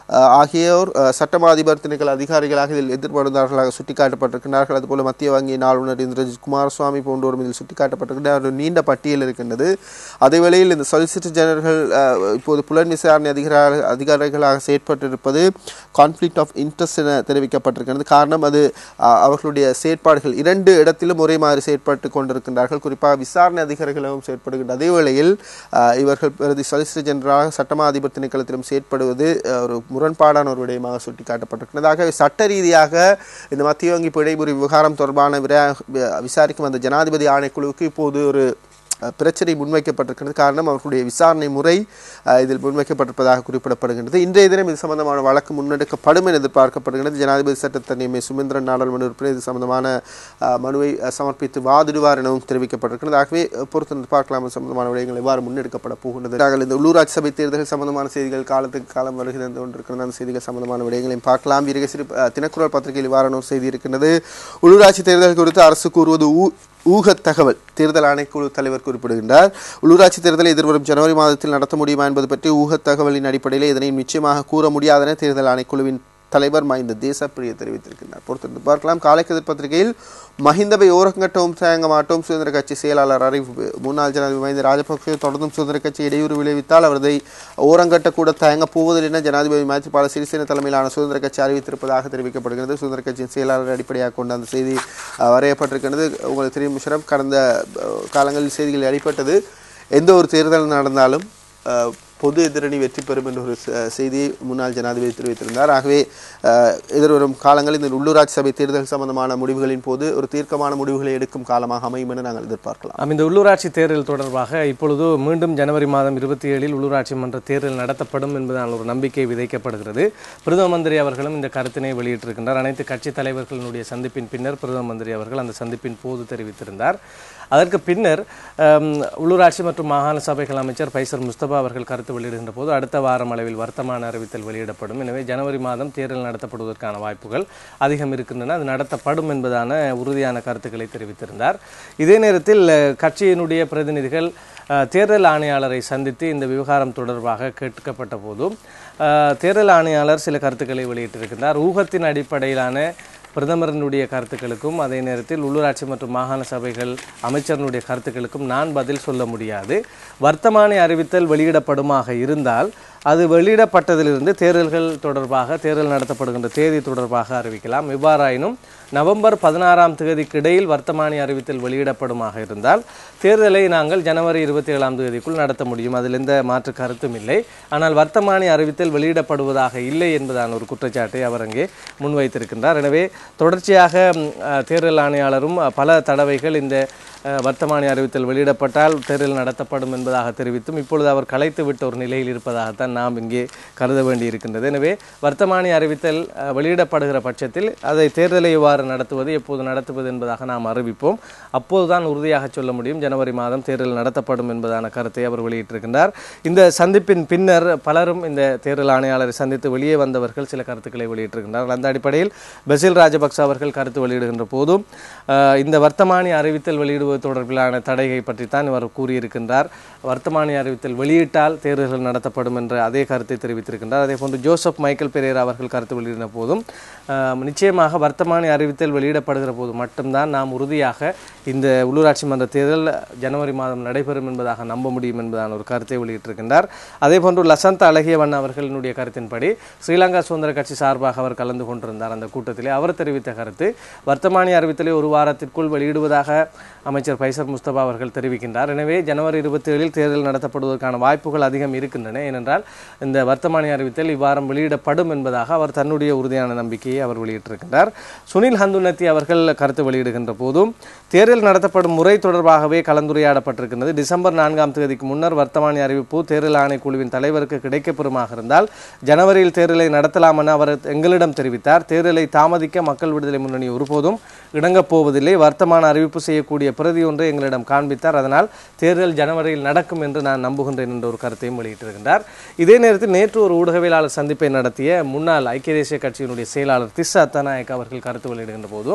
அஹ், ஆகியோர் அஹ், சட்டமா அதிபர் திணைக்கள அதிகாரிகளாக இதில் எதிர்படுந்தார்களாக சுட்டிக்காட்டப்பட்டிருக்கிறார்கள் அதுபோல மத்திய வங்கியின் ஆளுநர் இந்திரஜித் குமாரசுவாமி போன்றோரும் இதில் சுட்டிக்காட்டப்பட்டிருக்கின்ற ஒரு நீண்ட பட்டியல் இருக்கின்றது அதே வேளையில் இந்த சொலிசிட்டர் ஜெனரல்கள் அஹ், இப்போது புலன் விசாரணை அதிகார அதிகாரிகளாக செயற்பட்டிருப்பது கான்ஃப்ளிக்ட் ஆஃப் இன்ட்ரெஸ்ட் என தெரிவிக்கப்பட்டிருக்கிறது காரணம் அது அஹ், அவர்களுடைய செயற்பாடுகள் இரண்டு இடத்திலும் ஒரே மாதிரி செயற்பட்டு கொண்டிருக்கின்றார்கள் குறிப்பாக விசாரணை அதிகாரிகளும் செயற்படுகின்ற அதே வேளையில் அஹ், இவர்கள் பிரதி சொலிசிட்டர் ஜெனரலாக சட்டமா அதிபர் திணைக்களத்திலும் செயற்படுவது அஹ், ஒரு முரண்பாடான ஒரு விடயமாக சுட்டிக்காட்டப்பட்டிருக்கிறது ஆகவே சட்ட ரீதியாக இந்த மத்திய வங்கி பிழைபுரி விவகாரம் தொடர்பான விரா- வி- விசாரிக்கும் அந்த ஜனாதிபதி ஆணைக்குழுவுக்கு இப்போது ஒரு அஹ், பிரச்சனை முன்வைக்கப்பட்டிருக்கிறது காரணம் அவர்களுடைய விசாரணை முறை அஹ், இதில் முன்வைக்கப்பட்டிருப்பதாக குறிப்பிடப்படுகின்றது இன்றைய தினம் இது சம்பந்தமான வழக்கு முன்னெடுக்கப்படும் என எதிர்பார்க்கப்படுகிறது ஜனாதிபதி சட்டத்தரணி எம் ஏ சுமந்திரன் நாடாளுமன்ற உறுப்பினர் இது சம்பந்தமான அஹ், மனுவை அஹ், சமர்ப்பித்து வாதிடுவார் எனவும் தெரிவிக்கப்பட்டிருக்கிறது ஆகவே அஹ், பொறுத்திருந்து பார்க்கலாம் இது சம்பந்தமான விடயங்கள் எவ்வாறு முன்னெடுக்கப்பட போகின்றது நாங்கள் இந்த உள்ளூராட்சி சபை தேர்தல் சம்பந்தமான செய்திகள் காலத்துக்கு காலம் வருகிறது கொண்டிருக்கிறது அந்த செய்திகள் சம்பந்தமான விடயங்களையும் பார்க்கலாம் வீரகசிரி அஹ், தினக்குரல் பத்திரிகையில் இவ்வாறான ஒரு செய்தி இருக்கின்றது உள்ளூராட்சி தேர்தல் குறித்து அரசு கூறுவது ஊ ஊகத் தகவல் தேர்தல் ஆணைக்குழு தலைவர் குறிப்பிடுகின்றார் உள்ளூராட்சி தேர்தலை எதிர்வரும் ஜனவரி மாதத்தில் நடத்த முடியுமா என்பது பற்றி ஊகத் தகவலின் அடிப்படையில் இதனை நிச்சயமாக கூற முடியாதென தேர்தல் ஆணைக்குழுவின் தலைவர் மஹிந்த தேசப்பிரிய தெரிவித்திருக்கின்றார் பொறுத்திருந்து பார்க்கலாம் காலைக்கதிர் பத்திரிகையில் மஹிந்தவை ஓரங்கட்டவும் தயங்க மாட்டோம் சுதந்திர கட்சி செயலாளர் அறிவிப்பு முன்னாள் ஜனாதிபதி மஹிந்த ராஜபக்சே தொடர்ந்தும் சுதந்திர கட்சி இடையூறு விளைவித்தால் அவரதை ஓரங்கட்ட கூட தயங்க போவதில்லை என ஜனாதிபதி மைத்ரிபால சிறிசேன தலைமையிலான சுதந்திர கட்சி அறிவித்திருப்பதாக தெரிவிக்கப்படுகிறது சுதந்திர கட்சியின் செயலாளர் அடிப்படையாக கொண்ட அந்த செய்தி அஹ், வரையப்பட்டிருக்கிறது உங்களுக்கு தெரியும் முஷரப் கடந்த அஹ், காலங்களில் செய்திகள் அடிப்பட்டது எந்த ஒரு தேர்தல் நடந்தாலும் அஹ், பொது எதிரணி வெற்றி பெறும் என்ற ஒரு ச- செய்தியை முன்னாள் ஜனாதிபதி தெரிவித்திருந்தார் ஆகவே அஹ், எதிர்வரும் காலங்களில் இந்த உள்ளூராட்சி சபை தேர்தல் சம்பந்தமான முடிவுகளின் போது ஒரு தீர்க்கமான முடிவுகளை எடுக்கும் காலமாக அமையும் என நாங்கள் எதிர்பார்க்கலாம் ஆம், இந்த உள்ளூராட்சி தேர்தல் தொடர்பாக இப்பொழுது மீண்டும் ஜனவரி மாதம் இருபத்தி ஏழில் உள்ளூராட்சி மன்ற தேர்தல் நடத்தப்படும் என்பதால் ஒரு நம்பிக்கை விதைக்கப்படுகிறது பிரதம மந்திரி அவர்களும் இந்த கருத்தினை வெளியிட்டிருக்கின்றார் அனைத்து கட்சி தலைவர்களுடைய சந்திப்பின் பின்னர் பிரதம மந்திரி அவர்கள் அந்த சந்திப்பின் போது தெரிவித்திருந்தார் அதற்கு பின்னர் ஆம், உள்ளூராட்சி மற்றும் மாகாண சபைகள் அமைச்சர் பைசர் முஸ்தபா அவர்கள் கருத்து வெளியிடுகின்ற போது அடுத்த வாரம் அளவில் வர்த்தமான அறிவித்தல் வெளியிடப்படும் எனவே ஜனவரி மாதம் தேர்தல் நடத்தப்படுவதற்கான வாய்ப்புகள் அதிகம் இருக்கின்றன அது நடத்தப்படும் என்பதான உறுதியான கருத்துக்களை தெரிவித்திருந்தார் இதே நேரத்தில் அஹ், கட்சியினுடைய பிரதிநிதிகள் அஹ், தேர்தல் ஆணையாளரை சந்தித்து இந்த விவகாரம் தொடர்பாக கேட்கப்பட்ட போதும் அஹ், தேர்தல் ஆணையாளர் சில கருத்துக்களை வெளியிட்டிருக்கின்றார் ஊகத்தின் அடிப்படையிலான பிரதமரனுடைய கருத்துக்களுக்கும் அதே நேரத்தில் உள்ளூராட்சி மற்றும் மாகாண சபைகள் அமைச்சரனுடைய கருத்துக்களுக்கும் நான் பதில் சொல்ல முடியாது வர்த்தமானி அறிவித்தல் வெளியிடப்படுமாக இருந்தால் அது வெளியிடப்பட்டதிலிருந்து தேர்தல்கள் தொடர்பாக தேர்தல் நடத்தப்படுகின்ற தேதி தொடர்பாக அறிவிக்கலாம் இவ்வாறாயினும் நவம்பர் பதினாறாம் தேதிக்கு இடையில் வர்த்தமானி அறிவித்தல் வெளியிடப்படுமாக இருந்தால் தேர்தலை நாங்கள் ஜனவரி இருபத்தி ஏழாம் தேதிக்குள் நடத்த முடியும் அதில் எந்த மாற்று கருத்தும் இல்லை ஆனால் வர்த்தமானி அறிவித்தல் வெளியிடப்படுவதாக இல்லை என்பதான ஒரு குற்றச்சாட்டை அவர் அங்கே முன்வைத்திருக்கின்றார் எனவே தொடர்ச்சியாக ம், அஹ், தேர்தல் ஆணையாளரும் அஹ், பல தடவைகள் இந்த அஹ், வர்த்தமானி அறிவித்தல் வெளியிடப்பட்டால் தேர்தல் நடத்தப்படும் என்பதாக தெரிவித்தும் இப்பொழுது அவர் கலைத்து விட்ட ஒரு நிலையில் இருப்பதாகத்தான் நாம் இங்கே கருத வேண்டியிருக்கின்றது எனவே வர்த்தமானி அறிவித்தல் அஹ், வெளியிடப்படுகிற பட்சத்தில் அதை தேர்தலை எவ்வாறு நடத்துவது எப்போது நடத்துவது என்பதாக நாம் அறிவிப்போம் அப்போதுதான் உறுதியாக சொல்ல முடியும் ஜனவரி மாதம் தேர்தல் நடத்தப்படும் என்பதான கருத்தை அவர் வெளியிட்டிருக்கின்றார் இந்த சந்திப்பின் பின்னர் பலரும் இந்த தேர்தல் ஆணையாளரை சந்தித்து வெளியே வந்தவர்கள் சில கருத்துக்களை வெளியிட்டிருக்கின்றார்கள் அந்த அடிப்படையில் பெசில் ராஜபக்ச அவர்கள் கருத்து வெளியிடுகின்ற போதும் அஹ், இந்த வர்த்தமானி அறிவித்தல் வெளியிடுவது தொடர்பிலான தடையை பற்றித்தான் இவர் கூறியிருக்கின்றார் வர்த்தமானி அறிவித்தல் வெளியிட்டால் தேர்தல்கள் நடத்தப்படும் என்ற அதே கருத்தை தெரிவித்திருக்கின்றார் அதே போன்று ஜோசப் மைக்கேல் பெரேரா அவர்கள் கருத்து வெளியிட்ட போதும் அஹ், நிச்சயமாக வர்த்தமானி அறிவித்தல் வெளியிடப்படுகிற போது மட்டும்தான் நாம் உறுதியாக இந்த உள்ளூராட்சி மன்ற தேர்தல் ஜனவரி மாதம் நடைபெறும் என்பதாக நம்ப முடியும் என்பதான ஒரு கருத்தை வெளியிட்டிருக்கின்றார் அதே போன்று லசந்த அழகியவன் அவர்களுடைய கருத்தின்படி ஸ்ரீலங்கா சுதந்திர கட்சி சார்பாக அவர் கலந்து கொண்டிருந்தார் அந்த கூட்டத்திலே அவர் தெரிவித்த கருத்து வர்த்தமானி அறிவித்தலை ஒரு வாரத்திற்குள் வெளியிடுவதாக அமைச்சர் பைசர் முஸ்தபா அவர்கள் தெரிவிக்கின்றார் எனவே ஜனவரி இருபத்தி ஏழில் தேர்தல் நடத்தப்படுவதற்கான வாய்ப்புகள் அதிகம் இருக்கின்றன ஏனென்றால் இந்த வர்த்தமானி அறிவித்தல் இவ்வாரம் வெளியிடப்படும் என்பதாக அவர் தன்னுடைய உறுதியான நம்பிக்கையை அவர் வெளியிட்டிருக்கின்றார் சுனில் ஹந்துனத்தி அவர்கள் கருத்து வெளியிடுகின்ற போதும் தேர்தல் நடத்தப்படும் முறை தொடர்பாகவே கலந்துரையாடப்பட்டிருக்கின்றது டிசம்பர் நான்காம் தேதிக்கு முன்னர் வர்த்தமானி அறிவிப்பு தேர்தல் ஆணைக்குழுவின் தலைவருக்கு கிடைக்கப்பெறுமாக இருந்தால் ஜனவரியில் தேர்தலை நடத்தலாம் என அவர் எங்களிடம் தெரிவித்தார் தேர்தலை தாமதிக்க மக்கள் விடுதலை முன்னணி ஒருபோதும் இணங்கப் போவதில்லை வர்த்தமான அறிவிப்பு செய்யக்கூடிய பிரதி ஒன்றை எங்களிடம் காண்பித்தார் அதனால் தேர்தல் ஜனவரியில் நடக்கும் என்று நான் நம்புகின்றேன் என்ற ஒரு கருத்தையும் வெளியிட்டிருக்கின்றார் இதே நேரத்தில் நேற்று ஒரு ஊடகவியலாளர் சந்திப்பை நடத்திய முன்னாள் ஐக்கிய தேசிய கட்சியினுடைய செயலாளர் திஸ் அத்தநாயக் அவர்கள் கருத்து வெளியிடுகின்ற போதும்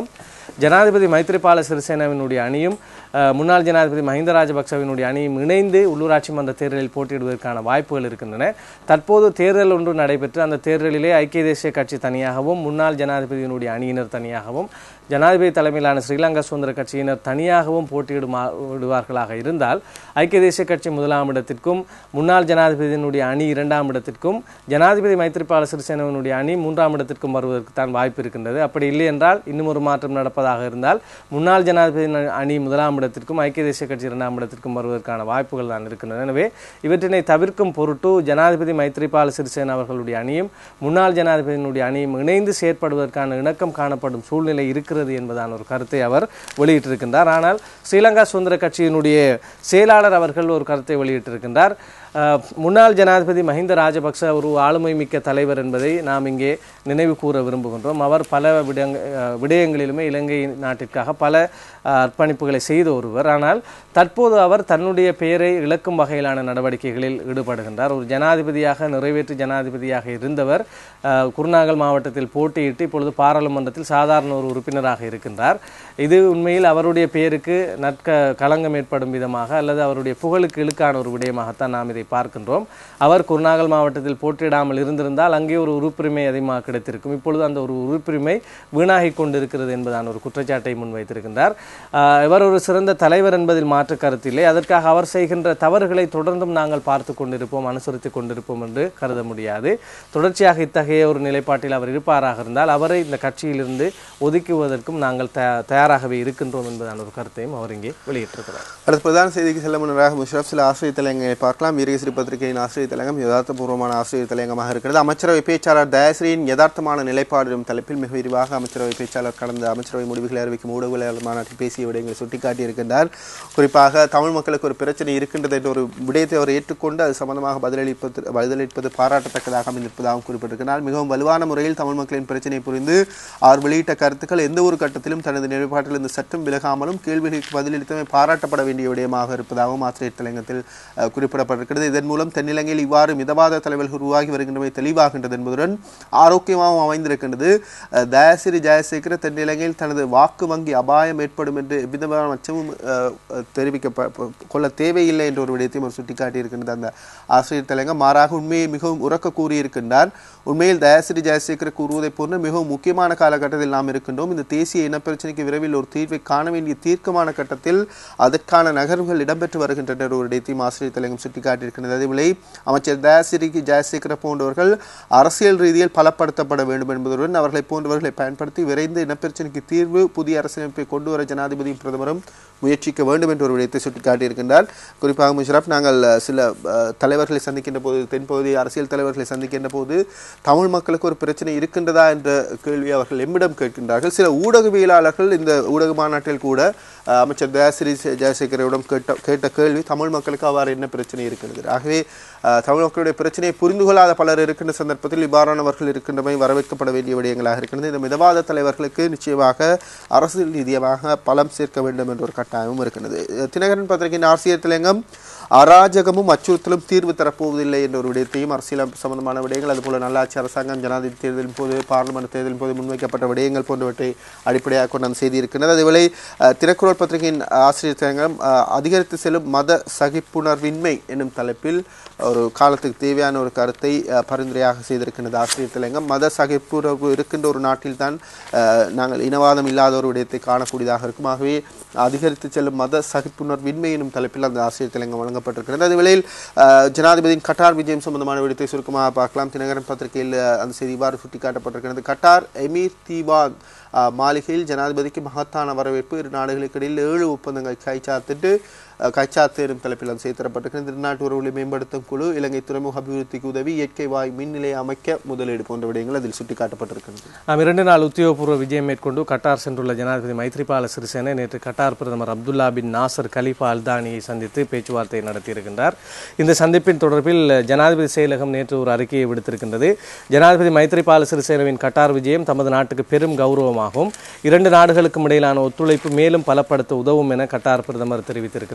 ஜனாதிபதி மைத்ரிபால சிறிசேனவினுடைய அணியும் அஹ், முன்னாள் ஜனாதிபதி மஹிந்த ராஜபக்சவினுடைய அணியும் இணைந்து உள்ளூராட்சி மன்ற தேர்தலில் போட்டியிடுவதற்கான வாய்ப்புகள் இருக்கின்றன தற்போது தேர்தல் ஒன்று நடைபெற்று அந்த தேர்தலிலே ஐக்கிய தேசிய கட்சி தனியாகவும் முன்னாள் ஜனாதிபதியினுடைய அணியினர் தனியாகவும் ஜனாதிபதி தலைமையிலான ஸ்ரீலங்கா சுதந்திர கட்சியினர் தனியாகவும் போட்டியிடுமா விடுவார்களாக இருந்தால் ஐக்கிய தேசிய கட்சி முதலாம் இடத்திற்கும் முன்னாள் ஜனாதிபதியினுடைய அணி இரண்டாம் இடத்திற்கும் ஜனாதிபதி மைத்ரிபால சிறிசேனவினுடைய அணி மூன்றாம் இடத்திற்கும் வருவதற்கு தான் வாய்ப்பு இருக்கின்றது அப்படி இல்லை என்றால் இன்னும் ஒரு மாற்றம் நடப்பதாக இருந்தால் முன்னாள் ஜனாதிபதி அணி முதலாம் இடத்திற்கும் ஐக்கிய தேசிய கட்சி இரண்டாம் இடத்திற்கும் வருவதற்கான வாய்ப்புகள் தான் இருக்கின்றன எனவே இவற்றினை தவிர்க்கும் பொருட்டு ஜனாதிபதி மைத்ரிபால சிறிசேன அவர்களுடைய அணியும் முன்னாள் ஜனாதிபதியினுடைய அணியும் இணைந்து செயற்படுவதற்கான இணக்கம் காணப்படும் சூழ்நிலை இருக்கிறது என்பதான ஒரு கருத்தை அவர் வெளியிட்டிருக்கின்றார் ஆனால் ஸ்ரீலங்கா சுதந்திர கட்சியினுடைய செயலாளர் அவர்கள் ஒரு கருத்தை வெளியிட்டிருக்கின்றார் அஹ், முன்னாள் ஜனாதிபதி மஹிந்த ராஜபக்ச ஒரு ஆளுமை மிக்க தலைவர் என்பதை நாம் இங்கே நினைவு கூற விரும்புகின்றோம் அவர் பல விடங்க அஹ், விடயங்களிலுமே இலங்கை நாட்டிற்காக பல அஹ், அர்ப்பணிப்புகளை செய்த ஒருவர் ஆனால் தற்போது அவர் தன்னுடைய பெயரை இழக்கும் வகையிலான நடவடிக்கைகளில் ஈடுபடுகின்றார் ஒரு ஜனாதிபதியாக நிறைவேற்று ஜனாதிபதியாக இருந்தவர் அஹ், குருநாகல் மாவட்டத்தில் போட்டியிட்டு இப்பொழுது பாராளுமன்றத்தில் சாதாரண ஒரு உறுப்பினராக இருக்கின்றார் இது உண்மையில் அவருடைய பெயருக்கு நற்க களங்கம் ஏற்படும் விதமாக அல்லது அவருடைய புகழுக்கு இழுக்கான ஒரு விடயமாகத்தான் நாம் இதை பார்க்கின்றோம் அவர் குருநாகல் மாவட்டத்தில் போட்டியிடாமல் இருந்திருந்தால் அங்கே ஒரு உறுப்புரிமை அதிகமாக கிடைத்திருக்கும் இப்பொழுது அந்த ஒரு உறுப்புரிமை வீணாகி கொண்டிருக்கிறது என்பதான ஒரு குற்றச்சாட்டை முன்வைத்திருக்கின்றார் ஆஹ் இவர் ஒரு சிறந்த தலைவர் என்பதில் மாற்று கருத்தில்லை அதற்காக அவர் செய்கின்ற தவறுகளை தொடர்ந்தும் நாங்கள் பார்த்து கொண்டிருப்போம் அனுசரித்து கொண்டிருப்போம் என்று கருத முடியாது தொடர்ச்சியாக இத்தகைய ஒரு நிலைப்பாட்டில் அவர் இருப்பாராக இருந்தால் அவரை இந்த கட்சியிலிருந்து ஒதுக்குவதற்கும் நாங்கள் த- தயாராகவே இருக்கின்றோம் என்பதான ஒரு கருத்தையும் அவர் இங்கே வெளியிட்டிருக்கிறார் அடுத்த பிரதான செய்திக்கு செல்ல முன்னராக முஷரப் சில ஆசிரியர் தலையங்களை பார்க்கலாம் வீரகேசரி பத்திரிகையின் ஆசிரியர் தலையங்கம் யதார்த்தபூர்வமான ஆசிரியர் தலையங்கமாக இருக்கிறது அமைச்சரவை பேச்சாளர் தயாசிரியின் யதார்த்தமான நிலைப்பாடு எனும் தலைப்பில் மிக விரிவாக அமைச்சரவை பேச்சாளர் கடந்த அமைச்சரவை முடிவுகளை அறிவிக்கும் ஊடகவியலாளர் மாநாட்டில் பேசிய விடயங்களை சுட்டிக்காட்டியிருக்கின்றார் குறிப்பாக தமிழ் மக்களுக்கு ஒரு பிரச்சனை இருக்கின்றது என்ற ஒரு விடயத்தை அவர் ஏற்றுக்கொண்டு அது சம்பந்தமாக பதிலளிப்பது பதிலளிப்பது பாராட்டத்தக்கதாக அமைந்திருப்பதாகவும் குறிப்பிட்டிருக்கிறார் மிகவும் வலுவான முறையில் தமிழ் மக்களின் பிரச்சனையை புரிந்து அவர் வெளியிட்ட கருத்துக்கள் எந்த ஒரு கட்டத்திலும் தனது நிலைப்பாட்டிலிருந்து சற்றும் விலகாமலும் கேள்விகளுக்கு பதிலளித்தமை பாராட்டப்பட வேண்டிய விடயமாக இருப்பதாகவும் ஆசிரியர் தலையங்கத்தில் அஹ், குறிப்பிடப்பட்டிருக்கிறது இதன் மூலம் தென்னிலங்கையில் இவ்வாறு மிதவாத தலைவர்கள் உருவாகி வருகின்றமை தெளிவாகின்றது என்பதுடன் ஆரோக்கியமாகவும் அமைந்திருக்கின்றது அஹ், தயாசிரி ஜெயசேகர தென்னிலங்கையில் தனது வாக்கு வங்கி அபாயம் ஏற்படும் என்று எவ்விதமான அச்சமும் அஹ், அஹ், தெரிவிக்க ப- ப- கொள்ள தேவையில்லை என்ற ஒரு விடயத்தையும் அவர் சுட்டிக்காட்டியிருக்கின்றது அந்த ஆசிரியர் தலையங்கம் மாறாக உண்மையை மிகவும் உறக்க கூறியிருக்கின்றார் உண்மையில் தயாசிரி ஜெயசேகர் கூறுவதைப் போன்று மிகவும் முக்கியமான காலகட்டத்தில் நாம் இருக்கின்றோம் இந்த தேசிய இனப்பிரச்சனைக்கு விரைவில் ஒரு தீர்வை காண வேண்டிய தீர்க்கமான கட்டத்தில் அதற்கான நகர்வுகள் இடம்பெற்று வருகின்றன என்ற ஒரு விடயத்தையும் ஆசிரியர் தலையங்கம் சுட்டிக்காட்டியிருக்கின்றது அதேவேளை அமைச்சர் தயாசிரி ஜெயசேகர போன்றவர்கள் அரசியல் ரீதியில் பலப்படுத்தப்பட வேண்டும் என்பதுடன் அவர்களை போன்றவர்களை பயன்படுத்தி விரைந்து இனப்பிரச்சனைக்கு தீர்வு புதிய அரசியலமைப்பை கொண்டு வர ஜனாதிபதியும் பிரதமரும் முயற்சிக்க வேண்டும் என்ற ஒரு விடயத்தை சுட்டிக்காட்டியிருக்கின்றார் குறிப்பாக முஷரப் நாங்கள் அஹ், சில அஹ், தலைவர்களை சந்திக்கின்ற போது தென்பகுதி அரசியல் தலைவர்களை சந்திக்கின்ற போது தமிழ் மக்களுக்கு ஒரு பிரச்சனை இருக்கின்றதா என்ற கேள்வி அவர்கள் எம்மிடம் கேட்கின்றார்கள் சில ஊடகவியலாளர்கள் இந்த ஊடக மாநாட்டில் கூட அஹ், அமைச்சர் தயாசிரி ஜெ- ஜெயசேகரிடம் கேட்ட கேட்ட கேள்வி தமிழ் மக்களுக்கு அவ்வாறு என்ன பிரச்சனை இருக்கின்றது ஆகவே அஹ், தமிழ் மக்களுடைய பிரச்சனையை புரிந்து கொள்ளாத பலர் இருக்கின்ற சந்தர்ப்பத்தில் இவ்வாறானவர்கள் இருக்கின்றமை வரவேற்கப்பட வேண்டிய விடயங்களாக இருக்கின்றது இந்த மிதவாத தலைவர்களுக்கு நிச்சயமாக அரசியல் ரீதியாக பலம் சேர்க்க வேண்டும் என்ற ஒரு கட்டாயமும் இருக்கின்றது தினகரன் பத்திரிகையின் ஆசிரியர் தலையங்கம் அராஜகமும் அச்சுறுத்தலும் தீர்வு தரப்போவதில்லை என்ற ஒரு விடயத்தையும் அரசியல் சம்பந்தமான விடயங்கள் அதுபோல நல்லாட்சி அரசாங்கம் ஜனாதிபதி தேர்தலின் போது பார்லிமெண்ட் தேர்தலின் போது முன்வைக்கப்பட்ட விடயங்கள் போன்றவற்றை அடிப்படையாக கொண்டு அந்த செய்தி இருக்கின்றது அதேவேளை அஹ், தினக்குரல் பத்திரிகையின் ஆசிரியர் தலையங்கம் அஹ், அதிகரித்து செல்லும் மத சகிப்புணர்வின்மை என்னும் தலைப்பில் ஒரு காலத்துக்கு தேவையான ஒரு கருத்தை அஹ், பரிந்துரையாக செய்திருக்கின்றது ஆசிரியர் தலையங்கம் மத சகிப்புணர்வு இருக்கின்ற ஒரு நாட்டில்தான் அஹ், நாங்கள் இனவாதம் இல்லாத ஒரு விடயத்தை காணக்கூடியதாக இருக்கும் ஆகவே அதிகரித்து செல்லும் மத சகிப்புணர்வின்மை எனும் தலைப்பில் அந்த ஆசிரியர் தலையங்கம் வழங்கப்பட்டிருக்கிறது அதே வேளையில் அஹ், ஜனாதிபதியின் கட்டார் விஜயம் சம்பந்தமான விடயத்தை சுருக்கமாக பார்க்கலாம் தினகரன் பத்திரிகையில் அஹ், அந்த செய்தி இவ்வாறு சுட்டிக்காட்டப்பட்டிருக்கிறது கட்டார் எமீர் தீவான் அஹ், மாளிகையில் ஜனாதிபதிக்கு மகத்தான வரவேற்பு இரு நாடுகளுக்கு இடையில் ஏழு ஒப்பந்தங்கள் கைச்சாத்திட்டு அஹ், கைச்சாத்து எனும் தலைப்பில் அது செய்தரப்பட்டிருக்கிறது திருநாட்டு உறவுகளை மேம்படுத்தும் குழு இலங்கை துறைமுக அபிவிருத்திக்கு உதவி இயற்கை வாயு மின் நிலையம் அமைக்க முதலீடு போன்ற விடயங்கள் அதில் சுட்டிக்காட்டப்பட்டிருக்கிறது நாம் இரண்டு நாள் உத்தியோகபூர்வ விஜயம் மேற்கொண்டு கட்டார் சென்றுள்ள ஜனாதிபதி மைத்ரிபால சிறிசேன நேற்று கட்டார் பிரதமர் அப்துல்லா பின் நாசர் கலிஃபா அல்தானியை சந்தித்து பேச்சுவார்த்தை நடத்தியிருக்கின்றார் இந்த சந்திப்பின் தொடர்பில் ஜனாதிபதி செயலகம் நேற்று ஒரு அறிக்கையை விடுத்திருக்கின்றது ஜனாதிபதி மைத்ரிபால சிறிசேனவின் கட்டார் விஜயம் தமது நாட்டுக்கு பெரும் கௌரவமாகும் இரண்டு நாடுகளுக்கும் இடையிலான ஒத்துழைப்பு மேலும் பலப்படுத்த உதவும் என கட்டார் பிரதமர் தெரிவித்திருக்கின்றார்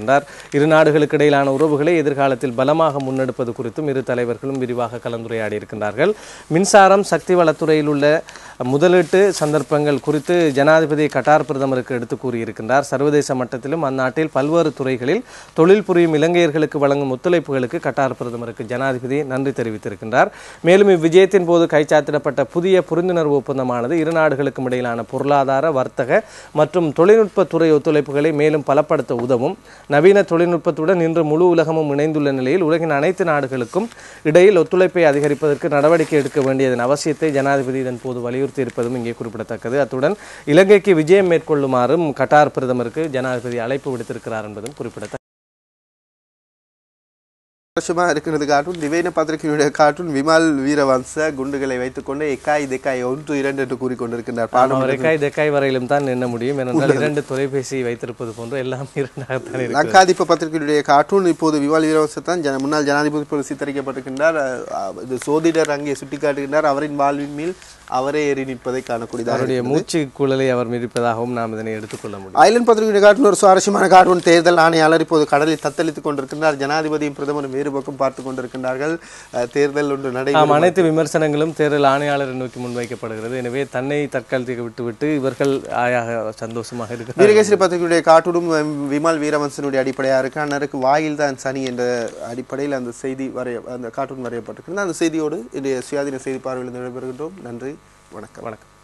தெரிவித்திருக்கின்றார் இரு நாடுகளுக்கு இடையிலான உறவுகளை எதிர்காலத்தில் பலமாக முன்னெடுப்பது குறித்தும் இரு தலைவர்களும் விரிவாக கலந்துரையாடி இருக்கின்றார்கள் மின்சாரம் சக்தி வளத்துறையில் உள்ள முதலீட்டு சந்தர்ப்பங்கள் குறித்து ஜனாதிபதி கட்டார் பிரதமருக்கு எடுத்து கூறியிருக்கின்றார் சர்வதேச மட்டத்திலும் அந்நாட்டில் பல்வேறு துறைகளில் தொழில் புரியும் இலங்கையர்களுக்கு வழங்கும் ஒத்துழைப்புகளுக்கு கட்டார் பிரதமருக்கு ஜனாதிபதி நன்றி தெரிவித்திருக்கின்றார் மேலும் இவ்விஜயத்தின் போது கைச்சாத்திடப்பட்ட புதிய புரிந்துணர்வு ஒப்பந்தமானது இரு நாடுகளுக்கும் இடையிலான பொருளாதார வர்த்தக மற்றும் தொழில்நுட்ப துறை ஒத்துழைப்புகளை மேலும் பலப்படுத்த உதவும் நவீன தொழில்நுட்பத்துடன் இன்று முழு உலகமும் இணைந்துள்ள நிலையில் உலகின் அனைத்து நாடுகளுக்கும் இடையில் ஒத்துழைப்பை அதிகரிப்பதற்கு நடவடிக்கை எடுக்க வேண்டியதன் அவசியத்தை ஜனாதிபதி இதன் போது வலியுறுத்தி இருப்பதும் இங்கே குறிப்பிடத்தக்கது அத்துடன் இலங்கைக்கு விஜயம் மேற்கொள்ளுமாறும் கட்டார் பிரதமருக்கு ஜனாதிபதி அழைப்பு விடுத்திருக்கிறார் என்பதும் குறிப்பிடத்தக்கது வருஷமாக இருக்கிறது கார்ட்டூன் திவேன பத்திரிகையுடைய கார்ட்டூன் விமல் வீரவன்ச குண்டுகளை வைத்துக்கொண்டு எக்காய் தெக்காய் ஒன்று இரண்டு என்று கூறிக்கொண்டிருக்கின்றார் அவர் பாடம் எக்காய் தெக்காய் வரையிலும் தான் எண்ண முடியும் ஏனென்றால் இரண்டு தொலைபேசி வைத்திருப்பது போன்று எல்லாம் இரண்டாகத்தான் இருக்கு லங்காதிப பத்திரிகையுடைய கார்ட்டூன் இப்போது விமல் வீரவன்ச தான் ஜன முன்னாள் ஜனாதிபதி போல சித்தரிக்கப்பட்டிருக்கின்றார் அஹ், அஹ், இது சோதிடர் அங்கே சுட்டிக்காட்டுகின்றார் அவரின் வாழ்வின் மேல் அவரே ஏறி நிற்பதை காணக்கூடியதாக அவருடைய மூச்சு குழலை அவர் மிதிப்பதாகவும் நாம் இதனை எடுத்துக்கொள்ள முடியும் ஐலண்ட் பத்திரிகையுடைய கார்ட்டூன் ஒரு சுவாரஸ்யமான கார்ட்டூன் தேர்தல் ஆணையாளர் இப்போது கடலில் தத்தளித்துக் கொண்டிருக்கின்றார் ஜனாதிபதியும் பிரதமரும் வேறு பக்கம் பார்த்து கொண்டிருக்கின்றார்கள் அஹ், தேர்தல் ஒன்று ஆம் நடைபெறும் அனைத்து விமர்சனங்களும் தேர்தல் ஆணையாளரை நோக்கி முன்வைக்கப்படுகிறது எனவே தன்னை தற்காலத்துக்கு விட்டுவிட்டு இவர்கள் ஆயாக சந்தோஷமாக இருக்கிறார் வீரகேசரி பத்திரிகையுடைய கார்ட்டூனும் அஹ், விமல் வீரவன்சனுடைய அடிப்படையாக இருக்கு அண்ணருக்கு வாயில் தான் சனி என்ற அடிப்படையில் அந்த செய்தி வரைய அந்த கார்ட்டூன் வரையப்பட்டிருக்கிறது அந்த செய்தியோடு இன்றைய சுயாதீன செய்தி பார்வையில் விடைபெறுகின்றோம் நன்றி வணக்கம் வணக்கம்